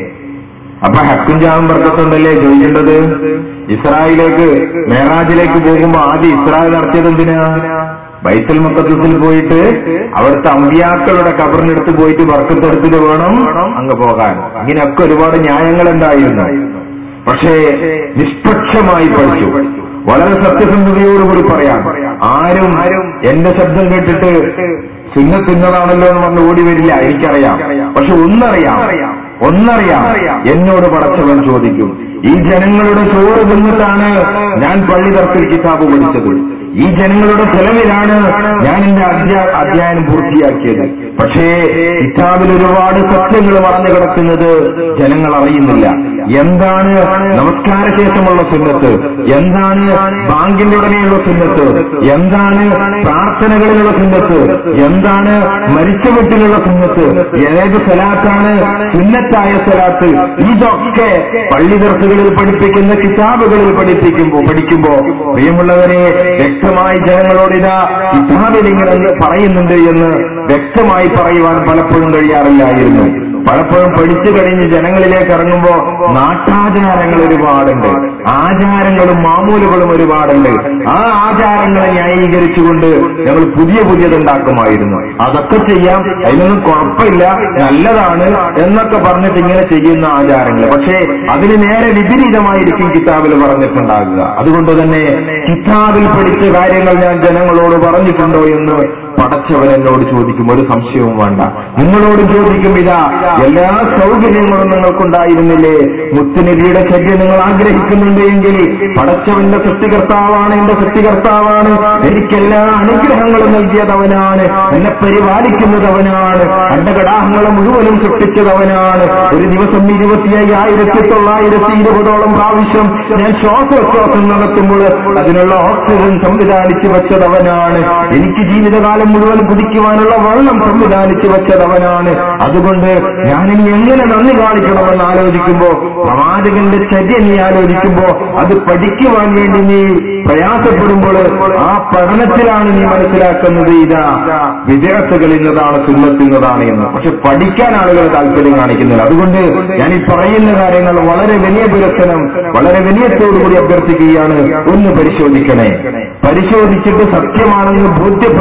അപ്പൊ ഹക്കും ജാഹും വർക്കത്തോണ്ടല്ലേ ചോദിക്കേണ്ടത് ഇസ്രായേലിലേക്ക് മേറാജിലേക്ക് പോകുമ്പോ ആദ്യം ഇസ്രായേൽ നടത്തിയത് എന്തിനാ ബൈത്തൽ മുക്കത്തിൽ പോയിട്ട് അവിടുത്തെ അമ്പിയാക്കളുടെ കബറിനടുത്ത് പോയിട്ട് വർക്കത്തെടുത്തിട്ട് വേണം അങ്ങ് പോകാൻ ഇങ്ങനെയൊക്കെ ഒരുപാട് ന്യായങ്ങൾ ഉണ്ടായിരുന്നു പക്ഷേ നിഷ്പക്ഷമായി പഠിച്ചു വളരെ സത്യസന്ധതയോടുകൂടി പറയാം ആരും എന്റെ ശബ്ദം കേട്ടിട്ട് ചിന്നത്തിന്നതാണല്ലോ എന്ന് പറഞ്ഞ് ഓടി വരില്ല എനിക്കറിയാം പക്ഷെ ഒന്നറിയാം ഒന്നറിയാം എന്നോട് പടച്ചവൻ ചോദിക്കും ഈ ജനങ്ങളുടെ ചോറ് തിന്നിട്ടാണ് ഞാൻ പള്ളി തർക്കൽ കിതാബ് പഠിച്ചത് ഈ ജനങ്ങളുടെ ചെലവിലാണ് ഞാൻ എന്റെ അധ്യാ അധ്യയനം പൂർത്തിയാക്കിയത് പക്ഷേ കിതാബിൽ ഒരുപാട് സത്യങ്ങൾ മറന്നു കിടക്കുന്നത് ജനങ്ങൾ അറിയുന്നില്ല എന്താണ് നമസ്കാര ശേഷമുള്ള സുന്നത്ത് എന്താണ് ബാങ്കിന്റെ ഉടനെയുള്ള സുന്നത്ത് എന്താണ് പ്രാർത്ഥനകളിലുള്ള സുന്നത്ത് എന്താണ് മരിച്ച വീട്ടിലുള്ള സുന്നത്ത് ഏത് സ്ഥലത്താണ് സുന്നത്തായ സ്ഥലത്ത് ഇതൊക്കെ പള്ളി ദർസുകളിൽ പഠിപ്പിക്കുന്ന കിതാബുകളിൽ പഠിപ്പിക്കുമ്പോ പഠിക്കുമ്പോ പ്രിയമുള്ളവരെ വ്യക്തമായി ജനങ്ങളോട് ഇതാ കിതാബിൽ ഇങ്ങനെ പറയുന്നുണ്ട് എന്ന് വ്യക്തമായി പറയുവാൻ പലപ്പോഴും കഴിയാറില്ലായിരുന്നു പലപ്പോഴും പഠിച്ചു കഴിഞ്ഞ് ജനങ്ങളിലേക്ക് ഇറങ്ങുമ്പോ നാട്ടാചാരങ്ങൾ ഒരുപാടുണ്ട് ആചാരങ്ങളും മാമൂലുകളും ഒരുപാടുണ്ട് ആ ആചാരങ്ങളെ ന്യായീകരിച്ചുകൊണ്ട് ഞങ്ങൾ പുതിയ പുതിയതുണ്ടാക്കുമായിരുന്നു അതൊക്കെ ചെയ്യാം അതിനൊന്നും കുഴപ്പമില്ല നല്ലതാണ് എന്നൊക്കെ പറഞ്ഞിട്ട് ഇങ്ങനെ ചെയ്യുന്ന ആചാരങ്ങൾ പക്ഷേ അതിന് നേരെ വിപരീതമായിരിക്കും കിതാബിൽ പറഞ്ഞിട്ടുണ്ടാകുക അതുകൊണ്ട് തന്നെ കിതാബിൽ പഠിച്ച കാര്യങ്ങൾ ഞാൻ ജനങ്ങളോട് പറഞ്ഞിട്ടുണ്ടോ എന്ന് പടച്ചവൻ എന്നോട് ചോദിക്കും ഒരു സംശയവും വേണ്ട നിങ്ങളോട് ചോദിക്കും ഇതാ എല്ലാ സൗകര്യങ്ങളും നിങ്ങൾക്കുണ്ടായിരുന്നില്ലേ മുത്തുനബിയുടെ ചര്യ നിങ്ങൾ ആഗ്രഹിക്കുന്നുണ്ട് എങ്കിൽ പടച്ചവന്റെ സൃഷ്ടികർത്താവാണ് എന്റെ സൃഷ്ടികർത്താവാണ് എനിക്കെല്ലാ അനുഗ്രഹങ്ങളും നൽകിയത് അവനാണ് എന്നെ പരിപാലിക്കുന്നത് അവനാണ് അണ്ടകടാഹങ്ങളെ മുഴുവനും സൃഷ്ടിച്ചത് അവനാണ് ഒരു ദിവസം ഇരുപത്തി അയ്യായിരത്തി തൊള്ളായിരത്തി ഇരുപതോളം പ്രാവശ്യം ഞാൻ ശ്വാസോച്ഛ്വാസം നടത്തുമ്പോൾ അതിനുള്ള ഓക്സിജൻ സംവിധാനിച്ചു വെച്ചത് അവനാണ് എനിക്ക് ജീവിതകാലം മുഴുവൻ കുടിക്കുവാനുള്ള വെള്ളം സംവിധാനിച്ചു വെച്ചത് അവനാണ് അതുകൊണ്ട് ഞാനിനി എങ്ങനെ നന്ദി കാണിക്കണമെന്ന് ആലോചിക്കുമ്പോ പ്രവാചകന്റെ ചര്യ നീ ആലോചിക്കുമ്പോ അത് പഠിക്കുവാൻ വേണ്ടി നീ പ്രയാസപ്പെടുമ്പോൾ ആ പഠനത്തിലാണ് നീ മനസ്സിലാക്കുന്നത് ഇതാ വിദേഹത്തുകൾ ഇന്നതാണ് സുന്നത്തിന്നതാണ് എന്ന് പക്ഷെ പഠിക്കാൻ ആളുകൾ താല്പര്യം കാണിക്കുന്നില്ല അതുകൊണ്ട് ഞാൻ ഈ പറയുന്ന കാര്യങ്ങൾ വളരെ വലിയ പുരസ്സരം വളരെ വിനയത്തോടുകൂടി അഭ്യർത്ഥിക്കുകയാണ് ഒന്ന് പരിശോധിക്കണേ പരിശോധിച്ചിട്ട് സത്യമാണെന്ന് ബോധ്യപ്പെട്ടാൽ മാത്രം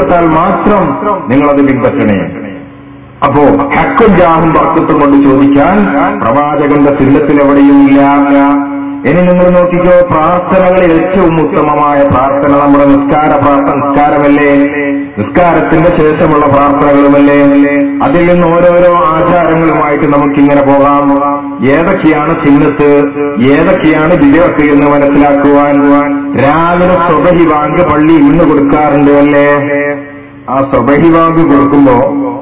മാത്രം നിങ്ങളത് പിൻപറ്റണേ അപ്പോ ഹക്കും ജാഹും വർക്കത്തും കൊണ്ട് ചോദിക്കാൻ പ്രവാചകന്റെ സില്ലത്തിൽ എവിടെയുമില്ല ഇനി നിങ്ങൾ നോക്കിക്കോ പ്രാർത്ഥനകളിൽ ഏറ്റവും ഉത്തമമായ പ്രാർത്ഥന നമ്മുടെ നിസ്കാര പ്രാർത്ഥന നിസ്കാരമല്ലേ നിസ്കാരത്തിന്റെ ശേഷമുള്ള പ്രാർത്ഥനകളുമല്ലേ അതിൽ നിന്ന് ഓരോരോ ആചാരങ്ങളുമായിട്ട് നമുക്കിങ്ങനെ പോകാം ഏതൊക്കെയാണ് ചിഹ്നത്ത് ഏതൊക്കെയാണ് വിജയത്ത് എന്ന് മനസ്സിലാക്കുവാൻ രാവിലെ സ്വബഹി വാങ്ക് പള്ളി ഇന്ന് കൊടുക്കാറുണ്ട് അല്ലേ ആ സ്വബഹി വാങ്ക് കൊടുക്കുമ്പോ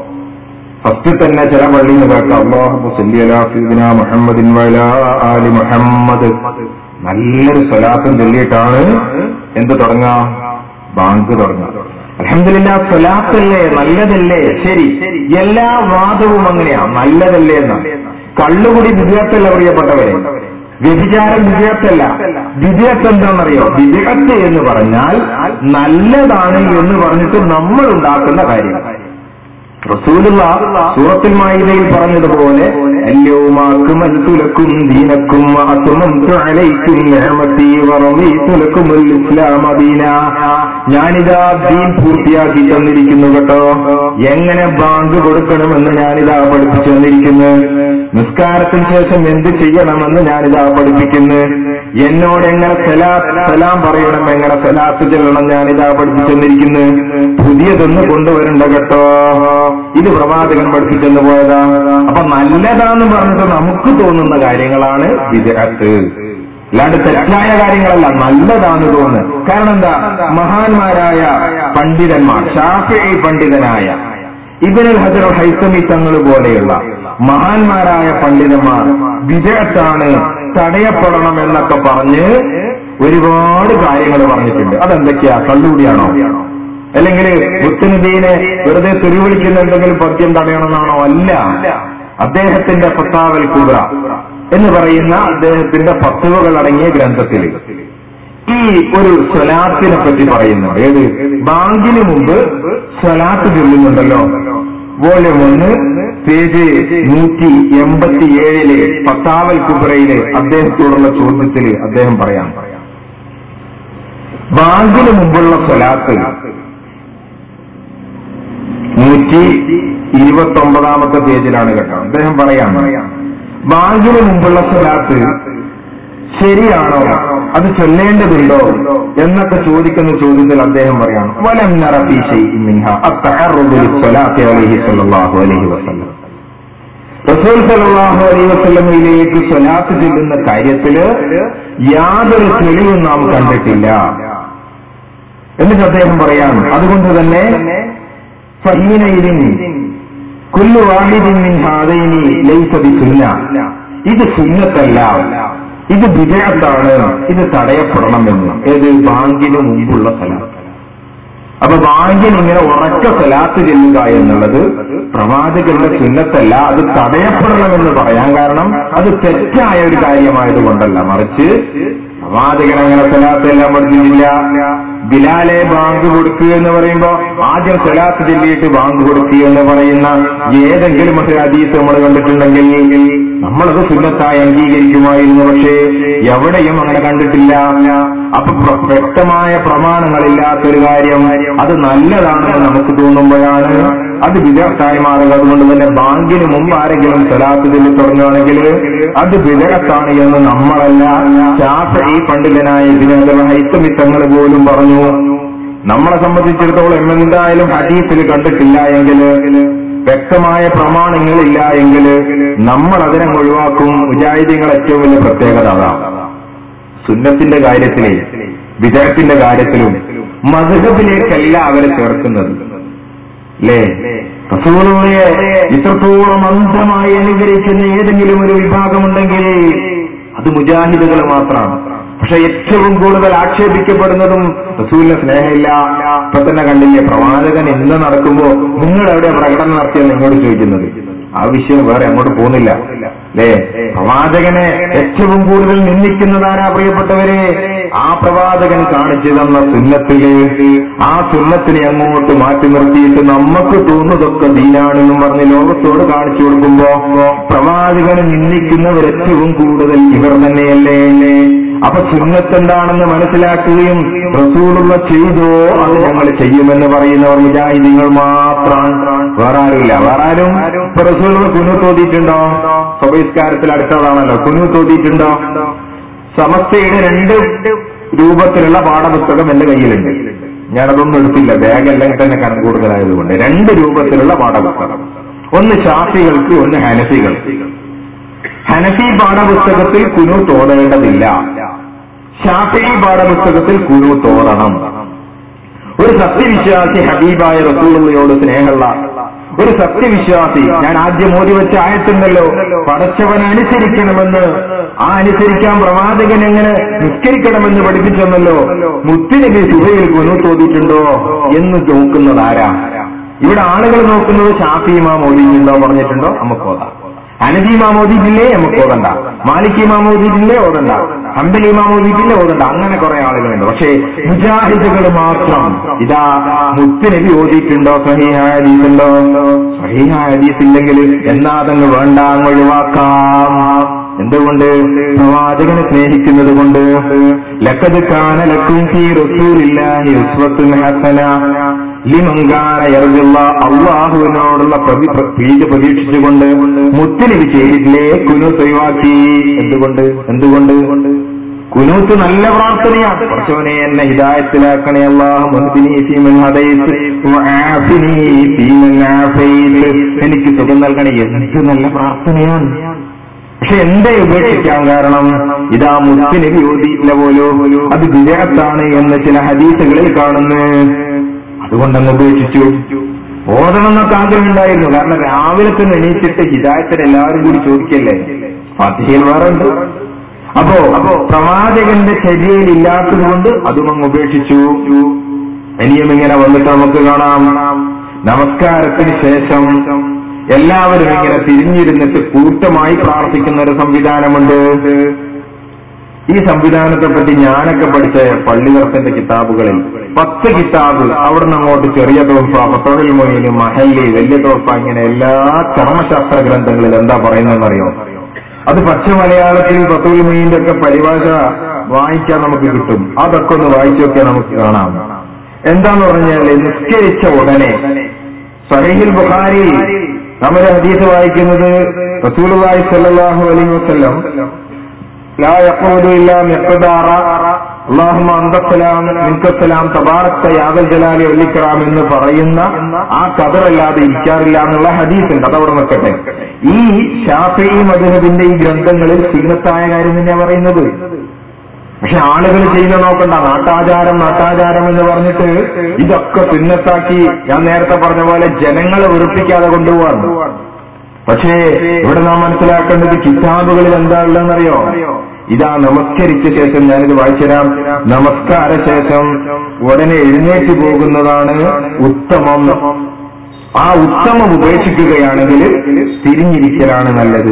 ഫസ്റ്റ് തന്നെ ചില പള്ളിയിൽ നിന്ന് കേട്ട അള്ളാഹു സല്ലീന മുഹമ്മദിൻ വല ആലി മുഹമ്മദ് നല്ലൊരു സ്വലാത്തും ചൊല്ലിയിട്ടാണ് എന്ത് തുടങ്ങാ ബാങ്ക് തുടങ്ങുക അലഹമില്ല സ്വലാത്തല്ലേ നല്ലതല്ലേ ശരി എല്ലാ വാദവും അങ്ങനെയാ നല്ലതല്ലേ എന്നാണ് കള്ളുകുടി വിജയത്തല്ല പ്രിയപ്പെട്ടവരെ വ്യഭിചാരം വിജയത്തല്ല വിജയത്ത് എന്താണെന്നറിയോ വിജയത്ത് എന്ന് പറഞ്ഞാൽ നല്ലതാണ് എന്ന് പറഞ്ഞിട്ട് നമ്മൾ ഉണ്ടാക്കുന്ന കാര്യം റസൂലുള്ള സൂറത്തിൽ മായിദയിൽ പറഞ്ഞതുപോലെ അല്യോമാക്കും ദീനക്കും അത്തുമന്തു അലൈക്കും നിഅമതി വറദീതു ലക്കുമുൽ ഇസ്ലാമ ദീന ഞാനിതാ ദീൻ പൂർത്തിയാക്കി തന്നിരിക്കുന്നു കേട്ടോ എങ്ങനെ ബാങ്ക് കൊടുക്കണമെന്ന് ഞാനിതാ പഠിപ്പിച്ചു തന്നിരിക്കുന്നു നിസ്കാരത്തിന് ശേഷം എന്ത് ചെയ്യണമെന്ന് ഞാനിതാ പഠിപ്പിക്കുന്നു എന്നോട് എങ്ങനെ സലാത്ത് സലാം പറയണം എങ്ങനെ സലാത്ത് ചെല്ലണം ഞാനിതാ പഠിപ്പിച്ചു തന്നിരിക്കുന്നു പുതിയതൊന്ന് കൊണ്ടുവരണ്ട കേട്ടോ ഇത് പ്രവാചകൻ പഠിപ്പിച്ചെന്ന് പോയതാ അപ്പൊ നല്ലതാന്ന് പറഞ്ഞിട്ട് നമുക്ക് തോന്നുന്ന കാര്യങ്ങളാണ് വിജയത്ത് അല്ലാണ്ട് തെറ്റായ കാര്യങ്ങളല്ല നല്ലതാന്ന് തോന്നുന്നത് കാരണം എന്താ മഹാന്മാരായ പണ്ഡിതന്മാർ ഷാഫി പണ്ഡിതനായ ഇബനുൽ ഹജർ ഹൈസമി തങ്ങൾ പോലെയുള്ള മഹാന്മാരായ പണ്ഡിതന്മാർ വിജയത്താണ് തടയപ്പെടണം എന്നൊക്കെ പറഞ്ഞ് ഒരുപാട് കാര്യങ്ങൾ പറഞ്ഞിട്ടുണ്ട് അതെന്തൊക്കെയാ കള്ളുകൂടിയാണോ അല്ലെങ്കിൽ മുത്തനബീനെ വെറുതെ തെരുവിളിക്കുന്ന എന്തെങ്കിലും പദ്യം തടയണമെന്നാണോ അല്ല അദ്ദേഹത്തിന്റെ ഫത്താവൽ കുബ്ര എന്ന് പറയുന്ന അദ്ദേഹത്തിന്റെ പത്തുവകൾ അടങ്ങിയ ഗ്രന്ഥത്തിൽ ഈ ഒരു സ്വലാത്തിനെ പറ്റി പറയുന്നു ഏത് ബാങ്കിന് മുമ്പ് സ്വലാത്ത് ചൊല്ലുന്നുണ്ടല്ലോ വോള്യം ഒന്ന് പേജ് നൂറ്റി എൺപത്തിയേഴിലെ പത്താവൽ കുബ്രയിലെ അദ്ദേഹത്തോടുള്ള ചോദ്യത്തിൽ അദ്ദേഹം പറയാം ബാങ്കിന് മുമ്പുള്ള സ്വലാത്ത് നൂറ്റി ഇരുപത്തി ഒമ്പതാമത്തെ പേജിലാണ് കേട്ടോ അദ്ദേഹം പറയാം ബാങ്കിന് മുമ്പുള്ള സ്വലാത്ത് ശരിയാണോ അത് ചൊല്ലേണ്ടതുണ്ടോ എന്നൊക്കെ ചോദിക്കുന്ന ചോദ്യത്തിൽ അദ്ദേഹം പറയാണ് വലം നറഫി മിൻഹ അത്തഹറുദുൽ സ്വലാത്തി അലൈഹി സ്വല്ലല്ലാഹു അലൈഹി വസല്ലം റസൂൽ സല്ലല്ലാഹു അലൈഹി വസല്ലമയിലേക്ക് സ്വലാത്ത് ചെല്ലുന്ന കാര്യത്തില് യാതൊരു തെളിവും നാം കണ്ടിട്ടില്ല എന്നിട്ട് അദ്ദേഹം പറയാം അതുകൊണ്ട് തന്നെ ഫഹീനയിലിൻ കുല്ലു വാഹിദിൻ മിൻ ഹാദൈനി ലൈസ ബിസുന്ന ഇത് സുന്നത്തല്ല ഇത് വിജയത്താണ് ഇത് തടയപ്പെടണമെന്ന് ഏത് ബാങ്കിന് മുമ്പുള്ള സലാത്ത് അപ്പൊ ബാങ്കിന് ഇങ്ങനെ ഉറക്ക സലാത്ത് ചെല്ലുക എന്നുള്ളത് പ്രവാചകന്റെ സുന്നത്തല്ല അത് തടയപ്പെടണമെന്ന് പറയാൻ കാരണം അത് തെറ്റായ ഒരു കാര്യമായത് കൊണ്ടല്ല മറിച്ച് പ്രവാചകൻ അങ്ങനെ സലാത്ത് എല്ലാം പഠിച്ചിട്ടില്ല ബിലാലെ ബാങ്ക് കൊടുക്കുക എന്ന് പറയുമ്പോ ആദ്യം സലാത്ത് ചൊല്ലിയിട്ട് ബാങ്ക് കൊടുക്കുക എന്ന് പറയുന്ന ഏതെങ്കിലും ഒരു ഹദീസ് നമ്മൾ കണ്ടിട്ടുണ്ടെങ്കിൽ നമ്മളത് സുന്നത്തായി അംഗീകരിക്കുമായിരുന്നു പക്ഷേ എവിടെയും അങ്ങനെ കണ്ടിട്ടില്ല അപ്പൊ പ്ര- വ്യക്തമായ പ്രമാണങ്ങളില്ലാത്തൊരു കാര്യം അത് നല്ലതാണെന്ന് നമുക്ക് തോന്നുമ്പോഴാണ് അത് വിദഗ്ധായി മാറുക അതുകൊണ്ട് തന്നെ ബാങ്കിന് മുമ്പ് ആരെങ്കിലും സലാത്ത് ചൊല്ലി തുടങ്ങുകയാണെങ്കിൽ അത് വിദഗ്ധാണ് എന്ന് നമ്മളല്ല ഷാഫി പണ്ഡിതനായ ഇതിനകം ഹൈത്തമിത്തങ്ങൾ പോലും പറഞ്ഞു നമ്മളെ സംബന്ധിച്ചിടത്തോളം എന്തായാലും ഹദീസിൽ കണ്ടിട്ടില്ല എങ്കിൽ വ്യക്തമായ പ്രമാണങ്ങളില്ല എങ്കിൽ നമ്മൾ അതിനെ ഒഴിവാക്കും മുജാഹിദീങ്ങൾ ഏറ്റവും വലിയ പ്രത്യേകത അതാണ് സുന്നത്തിന്റെ കാര്യത്തിലെ വിജയത്തിന്റെ കാര്യത്തിലും മധുഹബിലേക്കല്ല അവരെ ചേർക്കുന്നത് അല്ലേ റസൂലുള്ളയെ ഇത്രത്തോളം അന്ധമായി അനുകരിക്കുന്ന ഏതെങ്കിലും ഒരു വിഭാഗമുണ്ടെങ്കിൽ അത് മുജാഹിദുകൾ മാത്രമാണ് പക്ഷെ ഏറ്റവും കൂടുതൽ ആക്ഷേപിക്കപ്പെടുന്നതും റസൂലിന് സ്നേഹമില്ല ഇപ്പൊ തന്നെ കണ്ടില്ലേ പ്രവാചകൻ ഇന്ന് നടക്കുമ്പോ നിങ്ങൾ എവിടെ പ്രകടനം നടത്തിയെന്ന് നിങ്ങളോട് ചോദിക്കുന്നത് ആ വിഷയം വേറെ അങ്ങോട്ട് പോകുന്നില്ല അല്ലേ പ്രവാചകനെ ഏറ്റവും കൂടുതൽ നിന്ദിക്കുന്നതാരാ പ്രിയപ്പെട്ടവരെ ആ പ്രവാചകൻ കാണിച്ചു തന്ന സുന്നത്തില് ആ സുന്നത്തിനെ അങ്ങോട്ട് മാറ്റി നിർത്തിയിട്ട് നമുക്ക് തോന്നുന്നതൊക്കെ ദീനാണെന്നും പറഞ്ഞ് ലോകത്തോട് കാണിച്ചു കൊടുക്കുമ്പോ പ്രവാചകൻ പ്രവാചകനെ നിന്ദിക്കുന്നവർ ഏറ്റവും കൂടുതൽ ഇവർ തന്നെയല്ലേ അപ്പൊ സുന്നത്ത് എന്താണെന്ന് മനസ്സിലാക്കുകയും റസൂലുള്ള ചെയ്തോ അത് ഞങ്ങൾ ചെയ്യുമെന്ന് പറയുന്നവർ മുജാഹിദീങ്ങൾ മാത്രമാണ് വേറെ ആരുമില്ല വേറെ ആരും ഇപ്പൊ റസൂലുള്ള കുനു തോതിയിട്ടുണ്ടോ സ്വബഹിസ്കാരത്തിൽ അടുത്തതാണല്ലോ കുനു തോതിയിട്ടുണ്ടോ സമസ്തയുടെ രണ്ട് രൂപത്തിലുള്ള പാഠപുസ്തകം എന്റെ കയ്യിലുണ്ട് ഞാനതൊന്നും എടുത്തില്ല ബാഗ് അല്ലെങ്കിൽ തന്നെ കണക്ക് കൂടുതലായതുകൊണ്ട് രണ്ട് രൂപത്തിലുള്ള പാഠപുസ്തകം ഒന്ന് ഷാഫികൾക്ക് ഒന്ന് ഹനഫികൾക്ക് ഹനഫി പാഠപുസ്തകത്തിൽ കുനു തോടേണ്ടതില്ല ഷാഫി പാഠപുസ്തകത്തിൽ കുനു തോടണം ഒരു സത്യവിശ്വാസി ഹബീബായ റസൂലുള്ളയോട് സ്നേഹമുള്ള ഒരു സത്യവിശ്വാസി ഞാൻ ആദ്യം ഓതി വെച്ച ആയത്തുണ്ടല്ലോ പടച്ചവൻ അനുസരിക്കണമെന്ന് ആ അനുസരിക്കാൻ പ്രവാചകൻ എങ്ങനെ നിസ്കരിക്കണമെന്ന് പഠിപ്പിച്ചെന്നല്ലോ മുത്തിനബി സുഹയിൽ കുനു തോതിയിട്ടുണ്ടോ എന്ന് നോക്കുന്നത് ആരാ ഇവിടെ ആളുകൾ നോക്കുന്നത് ഷാഫി ഇമാം ഓതിയിട്ടുണ്ടോ പറഞ്ഞിട്ടുണ്ടോ നമുക്ക് ഓതാം അനബി ഇമാം ഓതിയിട്ടില്ലേ നമുക്ക് ഓതണ്ട മാലിക് ഇമാം ഓതിയിട്ടില്ലേ ഓതണ്ട ഹംബലി ഇമാം ഓതിയിട്ടില്ലേ ഓതണ്ട അങ്ങനെ കുറെ ആളുകളുണ്ട് പക്ഷേ മുജാഹിദുകൾ മാത്രം ഇതാ മുത്തുനബി ഓതിയിട്ടുണ്ടോ സഹിഹായ ഹദീസുണ്ടോ സഹിഹായ ഹദീസ് ഇല്ലെങ്കിൽ എന്നാ അതങ്ങ് വേണ്ട അങ്ങ് ഒഴിവാക്കാം എന്തുകൊണ്ട് പ്രവാചകനെ സ്നേഹിക്കുന്നത് കൊണ്ട് ലക്കത് കാന ലക്കും ഫീ റസൂലില്ലാഹി ഉസ്വത്തുൻ ഹസന ലിമങ്കാന യർജുള്ള അള്ളാഹുവിനോടുള്ള പ്രതി- പ്ര- പ്രീതി പ്രതീക്ഷിച്ചുകൊണ്ട് മുത്തനബി ചെയ്തിട്ടില്ലേ കുനൂത്ത് ഒഴിവാക്കി എന്തുകൊണ്ട് എന്തുകൊണ്ട് കുനൂത്ത് നല്ല പ്രാർത്ഥനയാണ് കുറച്ചവനെ എന്നെ ഹിദായത്തിലാക്കണേ അള്ളാഹു മുഹ്ദിനി ഫീമൻ ഹദൈത്ത് വആഫിനി ഫീമൻ ആഫൈത്ത് എനിക്ക് സുഖം നൽകണേ എന്ത് നല്ല പ്രാർത്ഥനയാണ് പക്ഷെ എന്തേ ഉപേക്ഷിക്കാൻ കാരണം ഇതാ മുസ്ലിനബി ഓതിയില്ല പോലോ അത് വിജയത്താണ് എന്ന് ചില ഹദീസുകളിൽ കാണുന്നു അതുകൊണ്ടങ്ങ് ഉപേക്ഷിച്ചു ഓതണം എന്നൊക്കെ ആഗ്രഹം ഉണ്ടായിരുന്നു കാരണം രാവിലെ തന്നെ എണീറ്റിട്ട് ഹിദായത്തിന് എല്ലാവരും കൂടി ചോദിക്കല്ലേ ഫാത്തിഹയിൽ വേറെ ഉണ്ട് അപ്പോ അപ്പോ പ്രവാചകന്റെ ചര്യയിൽ ഇല്ലാത്തത് കൊണ്ട് അതും അങ്ങ് ഉപേക്ഷിച്ചു ഇനിയും ഇങ്ങനെ വന്നിട്ട് നമുക്ക് കാണാം നമസ്കാരത്തിന് ശേഷം എല്ലാവരും ഇങ്ങനെ തിരിഞ്ഞിരുന്നിട്ട് കൂട്ടമായി പ്രാർത്ഥിക്കുന്ന ഒരു സംവിധാനമുണ്ട് ഈ സംവിധാനത്തെ പറ്റി ഞാനൊക്കെ പഠിച്ച പള്ളിവർത്തന്റെ കിതാബുകളിൽ പത്ത് കിതാബ് അവിടുന്ന് അങ്ങോട്ട് ചെറിയ തോൽഫ പത്തോഴിൽ മൊയിന് മഹല്ലി വലിയ തോൽഫ ഇങ്ങനെ എല്ലാ കർമ്മശാസ്ത്ര ഗ്രന്ഥങ്ങളിൽ എന്താ പറയുന്നതെന്നറിയോ അത് പച്ച മലയാളത്തിൽ പത്തോഴിൽ മൊയിന്റെ ഒക്കെ പരിഭാഷ വായിക്കാൻ നമുക്ക് കിട്ടും അതൊക്കെ ഒന്ന് വായിച്ചു നോക്കിയാൽ നമുക്ക് കാണാം എന്താന്ന് പറഞ്ഞാൽ നിസ്കരിച്ച ഉടനെ സഹീൽ ബുഖാരി നമ്മൾ ഹദീസ് വായിക്കുന്നത് റസൂലുള്ളാഹി സ്വല്ലല്ലാഹു അലൈഹി വസല്ലം لا يقول إلا مقدار اللهم أنت السلام منك السلام تبارك يا ذا الجلال والإكرام എന്ന് പറയുന്ന ആ കതറല്ലാതെ ഇരിക്കാറില്ല എന്നുള്ള ഹദീസ് ഉണ്ട് അതവിടെ നിൽക്കട്ടെ ഈ ഷാഫി മധുഹബിന്റെ ഈ ഗ്രന്ഥങ്ങളിൽ സുന്നത്തായ കാര്യം തന്നെയാ പറയുന്നത് പക്ഷെ ആളുകൾ ചെയ്യുന്ന നോക്കണ്ട നാട്ടാചാരം നാട്ടാചാരം എന്ന് പറഞ്ഞിട്ട് ഇതൊക്കെ സുന്നത്താക്കി ഞാൻ നേരത്തെ പറഞ്ഞ പോലെ ജനങ്ങളെ വെറുപ്പിക്കാതെ കൊണ്ടുപോവാണ് പക്ഷേ ഇവിടെ നാം മനസ്സിലാക്കേണ്ടത് കിതാബുകളിൽ എന്താ ഉള്ളതെന്നറിയോ ഇതാ നമസ്കരിച്ച ശേഷം ഞാനിത് വായിച്ചുതരാം നമസ്കാര ശേഷം ഉടനെ എഴുന്നേറ്റ് പോകുന്നതാണ് ഉത്തമം ആ ഉത്തമം ഉപേക്ഷിക്കുകയാണെങ്കിൽ തിരിഞ്ഞിരിക്കലാണ് നല്ലത്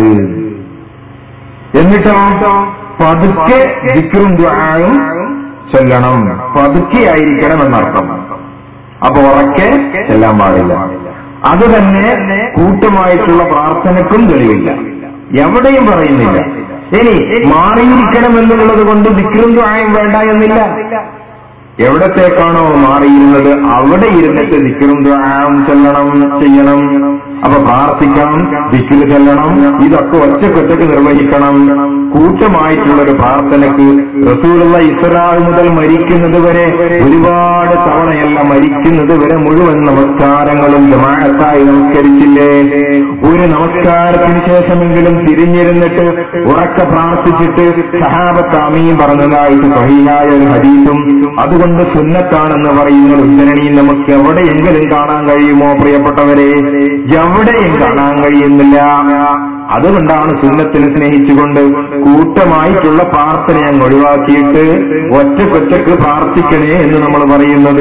എന്നിട്ടോ പതുക്കെ ദിക്റും ദ്വായും ചൊല്ലണം പതുക്കെ ആയിരിക്കണം എന്നർത്ഥം അപ്പൊ ഉറക്കെ ചെല്ലാൻ പാടില്ല അത് തന്നെ കൂട്ടമായിട്ടുള്ള പ്രാർത്ഥനക്കും തെളിവില്ല എവിടെയും പറയുന്നില്ല ഇനി മാറിയിരിക്കണം എന്നുള്ളത് കൊണ്ട് ദിക്റും ദ്വായും വേണ്ട എന്നില്ല എവിടത്തേക്കാണോ മാറിയിരുന്നത് അവിടെ ഇരുന്നിട്ട് ദിക്കറും ദ്വാം ചെല്ലണം ചെയ്യണം അപ്പൊ പ്രാർത്ഥിക്കണം ദിക്കിൽ ചെല്ലണം ഇതൊക്കെ ഒറ്റക്കൊറ്റക്ക് നിർവഹിക്കണം കൂട്ടമായിട്ടുള്ള ഒരു പ്രാർത്ഥനക്ക് റസൂലുള്ള ഇസ്രാൾ മുതൽ മരിക്കുന്നത് വരെ ഒരുപാട് തവണയല്ല മരിക്കുന്നത് വരെ മുഴുവൻ നമസ്കാരങ്ങളും ജമാഅത്തായി നമസ്കരിച്ചില്ലേ ഒരു നമസ്കാരത്തിന് ശേഷമെങ്കിലും തിരിഞ്ഞിരുന്നിട്ട് ഉറക്കെ പ്രാർത്ഥിച്ചിട്ട് സഹാബത്ത് അമീൻ പറഞ്ഞതായിട്ട് സഹിയായ ഒരു ഹദീസും അതുകൊണ്ട് സുന്നത്താണെന്ന് പറയുന്ന ഉദ്ധരണിയിൽ നമുക്ക് എവിടെയെങ്കിലും കാണാൻ കഴിയുമോ പ്രിയപ്പെട്ടവരെ എവിടെയും കാണാൻ കഴിയുന്നില്ല അതുകൊണ്ടാണ് സുന്നത്തിനെ സ്നേഹിച്ചുകൊണ്ട് കൂട്ടമായിട്ടുള്ള പ്രാർത്ഥന അങ്ങ് ഒഴിവാക്കിയിട്ട് ഒറ്റക്കൊറ്റക്ക് പ്രാർത്ഥിക്കണേ എന്ന് നമ്മൾ പറയുന്നത്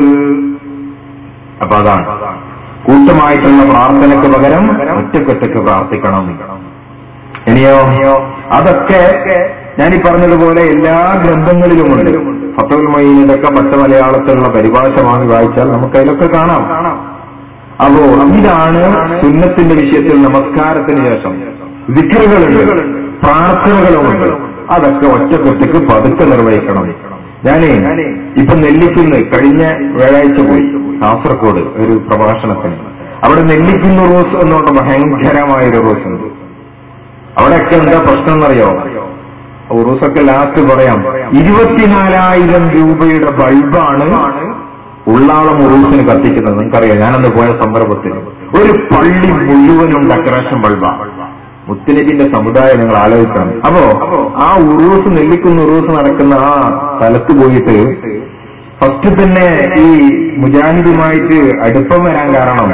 അപ്പൊ അതാണ് കൂട്ടമായിട്ടുള്ള പ്രാർത്ഥനയ്ക്ക് പകരം ഒറ്റക്കൊറ്റക്ക് പ്രാർത്ഥിക്കണം ഇനിയോ അതൊക്കെ ഞാൻ ഈ പറഞ്ഞതുപോലെ എല്ലാ ഗ്രന്ഥങ്ങളിലുമുണ്ട് ഫത്തുൽ മൊയ്നിതൊക്കെ പച്ച മലയാളത്തിലുള്ള പരിഭാഷ വാങ്ങി വായിച്ചാൽ നമുക്ക് അതിലൊക്കെ കാണാം അപ്പോ ഇതാണ് സുന്നത്തിന്റെ വിഷയത്തിൽ നമസ്കാരത്തിന് ശേഷം വിക്രുകളുണ്ട് പ്രാർത്ഥനകളുമുണ്ട് അതൊക്കെ ഒറ്റക്കൊറ്റക്ക് പതുക്കെ നിർവഹിക്കണം ഞാനേ ഇപ്പൊ നെല്ലിക്കുന്ന് കഴിഞ്ഞ വ്യാഴാഴ്ച പോയി കാസർഗോഡ് ഒരു പ്രഭാഷണത്തിന് അവിടെ നെല്ലിക്കുന്ന് റോസ് എന്നുള്ള ഭയങ്കരമായ ഒരു റോസ് ഉണ്ട് അവിടെയൊക്കെ എന്താ പ്രശ്നം എന്നറിയോ ഉറൂസൊക്കെ ലാസ്റ്റ് പറയാം ഇരുപത്തിനാലായിരം രൂപയുടെ ബൾബാണ് ഉള്ളാളം ഉറൂസിന് കത്തിക്കുന്നത് നിങ്ങൾക്കറിയാം ഞാനന്ന് പോയ സന്ദർഭത്തിൽ ഒരു പള്ളി മുഴുവനും ഡെക്കറേഷൻ ബൾബാണ് മുത്തനബിന്റെ സമുദായം നിങ്ങൾ ആലോചിക്കണം അപ്പോ ആ ഉറൂസ് നെല്ലിക്കുന്ന ഉറൂസ് നടക്കുന്ന ആ സ്ഥലത്ത് പോയിട്ട് ഫസ്റ്റ് തന്നെ ഈ മുജാഹിദുമായിട്ട് അടുപ്പം വരാൻ കാരണം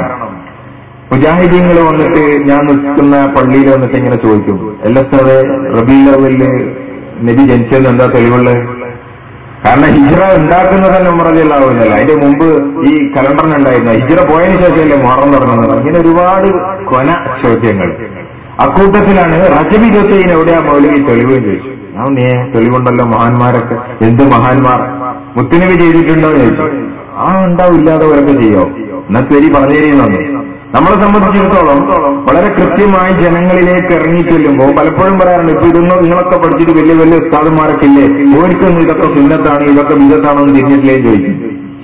മുജാഹിദീങ്ങൾ വന്നിട്ട് ഞാൻ നിൽക്കുന്ന പള്ളിയിൽ വന്നിട്ട് ഇങ്ങനെ ചോദിക്കും എല്ലാ സ്ഥലേ റബീലവല് നബി ജനിച്ചതെന്ന് എന്താ തെളിവുള്ളത് കാരണം ഹിജ്റ ഉണ്ടാക്കുന്നത് തന്നെ ഉമറല്ലാവുന്നല്ല അതിന്റെ മുമ്പ് ഈ കലണ്ടറിനുണ്ടായിരുന്നു ഹിജ്റ പോയതിനു ശേഷമല്ലേ മുഹറം തുടങ്ങുന്നത് ഇങ്ങനെ ഒരുപാട് കൊന ചോദ്യങ്ങൾ അക്കൂട്ടത്തിലാണ് റജബ് ഇരുപത്തേഴിന് എവിടെയാ മൗലിക തെളിവ് ചോദിച്ചു ഞാൻ നീ തെളിവുണ്ടല്ലോ മഹാന്മാരൊക്കെ എന്ത് മഹാന്മാർ മുത്തുനബി ചെയ്തിട്ടുണ്ടോ എന്ന് ചോദിച്ചു ആ ഉണ്ടാവും ഇല്ലാത്തവരൊക്കെ ചെയ്യോ എന്നാ ശരി പറഞ്ഞു തരുന്നുണ്ട് നമ്മളെ സംബന്ധിച്ചിടത്തോളം വളരെ കൃത്യമായി ജനങ്ങളിലേക്ക് ഇറങ്ങി ചെല്ലുമ്പോൾ പലപ്പോഴും പറയാറുണ്ട് ഇപ്പൊ ഇതൊന്നും നിങ്ങളൊക്കെ പഠിച്ചിട്ട് വലിയ വലിയ ഉസ്താദന്മാരൊക്കെ ഇല്ലേ ഓർക്കൊന്നും ഇതൊക്കെ സുന്നത്താണ് ഇതൊക്കെ വിധത്താണെന്ന് തിരിഞ്ഞിട്ടില്ലേ എന്ന് ചോദിക്കും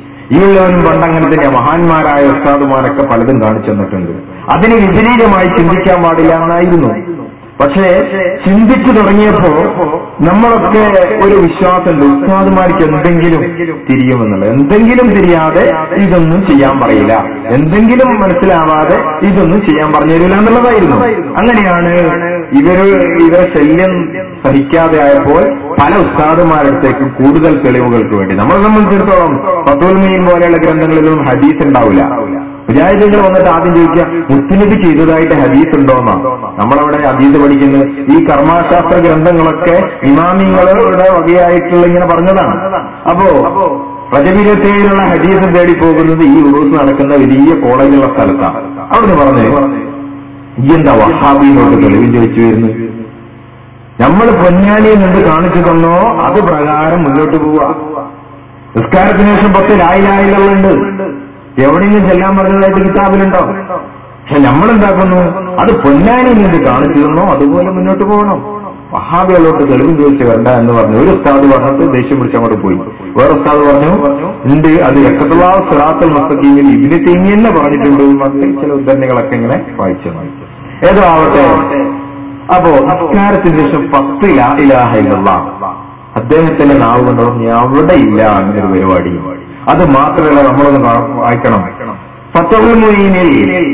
ഈ ഉള്ളവനും പണ്ട് അങ്ങനെ തന്നെയാ മഹാന്മാരായ ഉസ്താദുമാരൊക്കെ പലതും കാണിച്ചു തന്നിട്ടുണ്ട് അതിന് വിപരീതമായി ചിന്തിക്കാൻ പാടില്ല എന്നായിരുന്നു പക്ഷേ ചിന്തിച്ചു തുടങ്ങിയപ്പോ നമ്മളൊക്കെ ഒരു വിശ്വാസമുണ്ട് ഉസ്താദുമാർക്ക് എന്തെങ്കിലും തിരിയുമെന്നുള്ളത് എന്തെങ്കിലും തിരിയാതെ ഇതൊന്നും ചെയ്യാൻ പറയില്ല എന്തെങ്കിലും മനസ്സിലാവാതെ ഇതൊന്നും ചെയ്യാൻ പറഞ്ഞു തരില്ല എന്നുള്ളതായിരുന്നു അങ്ങനെയാണ് ഇവര് ഇവരെ ശല്യം സഹിക്കാതെ ആയപ്പോൾ പല ഉസ്താദുമാരടുത്തേക്ക് കൂടുതൽ തെളിവുകൾക്ക് വേണ്ടി നമ്മളെ സംബന്ധിച്ചിടത്തോളം പത്തോൽമീൻ പോലെയുള്ള ഗ്രന്ഥങ്ങളിലൊന്നും ഹദീസ് ഉണ്ടാവില്ല മുജാഹിദുകൾ വന്നിട്ട് ആദ്യം ചോദിക്കുക മുസ്ലിം ചെയ്തതായിട്ട് ഹദീസ് ഉണ്ടോന്നാ നമ്മളവിടെ ഹദീസ് പഠിക്കുന്നത് ഈ കർമ്മശാസ്ത്ര ഗ്രന്ഥങ്ങളൊക്കെ ഇമാമിങ്ങളുടെ വകയായിട്ടുള്ള ഇങ്ങനെ പറഞ്ഞതാണ് അപ്പോ പ്രജവിരത്തേയിലുള്ള ഹദീസ് തേടി പോകുന്നത് ഈ ഉറൂസ് നടക്കുന്ന വലിയ കോളേജുള്ള സ്ഥലത്താണ് അവിടുന്ന് പറഞ്ഞു ഈ എന്താ വഹാബിനോട് തെളിവ് ചോദിച്ചു വരുന്നു നമ്മൾ പൊന്നാനിയിൽ നിന്ന് കാണിച്ചു തന്നോ അത് പ്രകാരം മുന്നോട്ട് പോവുക നിസ്കാരത്തിന് ശേഷം പത്ത് ലായിലായിലുണ്ട് എവിടെയെങ്കിലും ചെല്ലാൻ പറഞ്ഞതായിട്ട് കിതാബിലുണ്ടോ പക്ഷെ നമ്മൾ എന്താക്കുന്നു അത് പൊന്നാനിയിൽ നിന്ന് കാണിച്ചു തന്നോ അതുപോലെ മുന്നോട്ട് പോകണം വഹാബികളോട്ട് തെളിവ് ചോദിച്ചു വരണ്ട എന്ന് പറഞ്ഞു ഒരു ഉസ്താദ് പറഞ്ഞിട്ട് ദേഷ്യം പിടിച്ച് അങ്ങോട്ട് പോയി വേറെ ഉസ്താദ് പറഞ്ഞു ഉണ്ട് അത് എക്കത്തുള്ള സിറാത്തൽ മസ്തീമിൽ ഇബിന് തീങ്ങി തന്നെ പറഞ്ഞിട്ടുണ്ട് എന്ന് പറഞ്ഞ് ചില ഉദ്ധരണികളൊക്കെ ഇങ്ങനെ വായിച്ചു ഏതോ ആവട്ടെ അപ്പോ നമസ്കാരത്തിന് ശേഷം പത്ത് ലാ ഇലാഹ ഇല്ലല്ലാഹ് അദ്ദേഹത്തിന്റെ നാവ് കൊണ്ട് പറഞ്ഞു അവിടെ ഇല്ല എന്നൊരു പരിപാടി അത് മാത്രമല്ല നമ്മളൊന്ന് കാ- വായിക്കണം ഫത്തഹുൽ മുഈനിൽ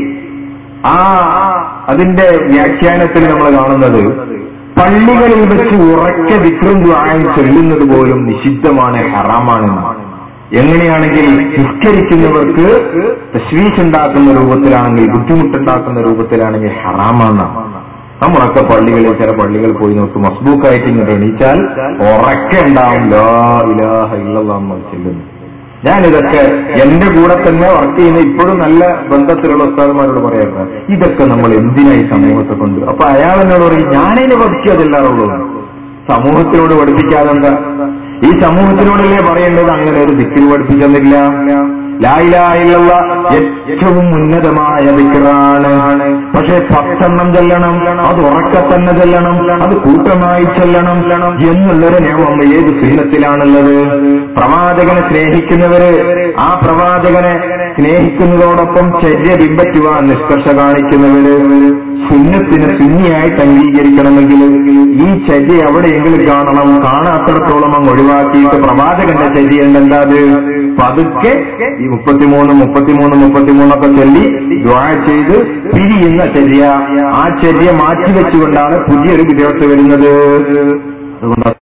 ആ അതിന്റെ വ്യാഖ്യാനത്തിൽ നമ്മൾ കാണുന്നത് പള്ളികളിൽ വെച്ച് ഉറക്കെ വിക്രം ദ്വാരം ചൊല്ലുന്നത് പോലും നിഷിദ്ധമാണ് ഹറാമാണെന്നാണ് എങ്ങനെയാണെങ്കിൽ നിസ്കരിക്കുന്നവർക്ക് തശ്വീഷ് ഉണ്ടാക്കുന്ന രൂപത്തിലാണെങ്കിൽ ബുദ്ധിമുട്ടുണ്ടാക്കുന്ന രൂപത്തിലാണെങ്കിൽ ഹറാമാണെന്നാണ് നമ്മളൊക്കെ പള്ളികളിൽ ചില പള്ളികൾ പോയി നോക്കും മസ്ബൂക്കായിട്ട് ഇങ്ങോട്ട് എണീച്ചാൽ ഉറക്കെ ഉണ്ടാവും ലാ ഇലാഹ ഇല്ലല്ലാഹ് എന്ന് ചെല്ലുന്നു ഞാനിതൊക്കെ എന്റെ കൂടെ തന്നെ വർക്ക് ചെയ്യുന്ന ഇപ്പോഴും നല്ല ബന്ധത്തിലുള്ള ഉസ്താദന്മാരോട് പറയാറുണ്ട് ഇതൊക്കെ നമ്മൾ എന്തിനായി സമൂഹത്തെ കൊണ്ട് അപ്പൊ അയാൾ എന്നോട് പറയും ഞാനതിനെ പഠിക്കാതില്ലാറുള്ളൂ സമൂഹത്തിനോട് പഠിപ്പിക്കാതെ എന്താ ഈ സമൂഹത്തിനോടല്ലേ പറയേണ്ടത് അങ്ങനെ ഒരു ദിക്കിൽ പഠിപ്പിച്ചെന്നില്ല ലായിലായിലുള്ള ഏറ്റവും ഉന്നതമായ ദിക്കറാണ് പക്ഷെ പത്തെണ്ണം ചെല്ലണം അത് ഉറക്കെ തന്നെ ചെല്ലണം അത് കൂട്ടമായി ചെല്ലണം എന്നുള്ളൊരു നിയമം ഏത് സീനത്തിലാണുള്ളത് പ്രവാചകനെ സ്നേഹിക്കുന്നവര് ആ പ്രവാചകനെ സ്നേഹിക്കുന്നതോടൊപ്പം ചര്യ പിൻപറ്റുവാൻ നിഷ്കർഷ കാണിക്കുന്നവര് സുന്നത്തിന് സുന്നിയായിട്ട് അംഗീകരിക്കണമെങ്കിൽ ഈ ചര്യ എവിടെയെങ്കിലും കാണണം കാണാത്തിടത്തോളം അങ്ങ് ഒഴിവാക്കിയിട്ട് പ്രവാചകന്റെ ചര്യ എന്താ അത് പതുക്കെ ഈ മുപ്പത്തിമൂന്ന് മുപ്പത്തിമൂന്ന് മുപ്പത്തിമൂന്നൊക്കെ ചൊല്ലി ദ്വാ ചെയ്ത് പിരിയുന്ന ചര്യ ആ ചര്യ മാറ്റിവെച്ചുകൊണ്ടാണ് പുതിയൊരു വിദ്യാർത്ഥി വരുന്നത് അതുകൊണ്ട്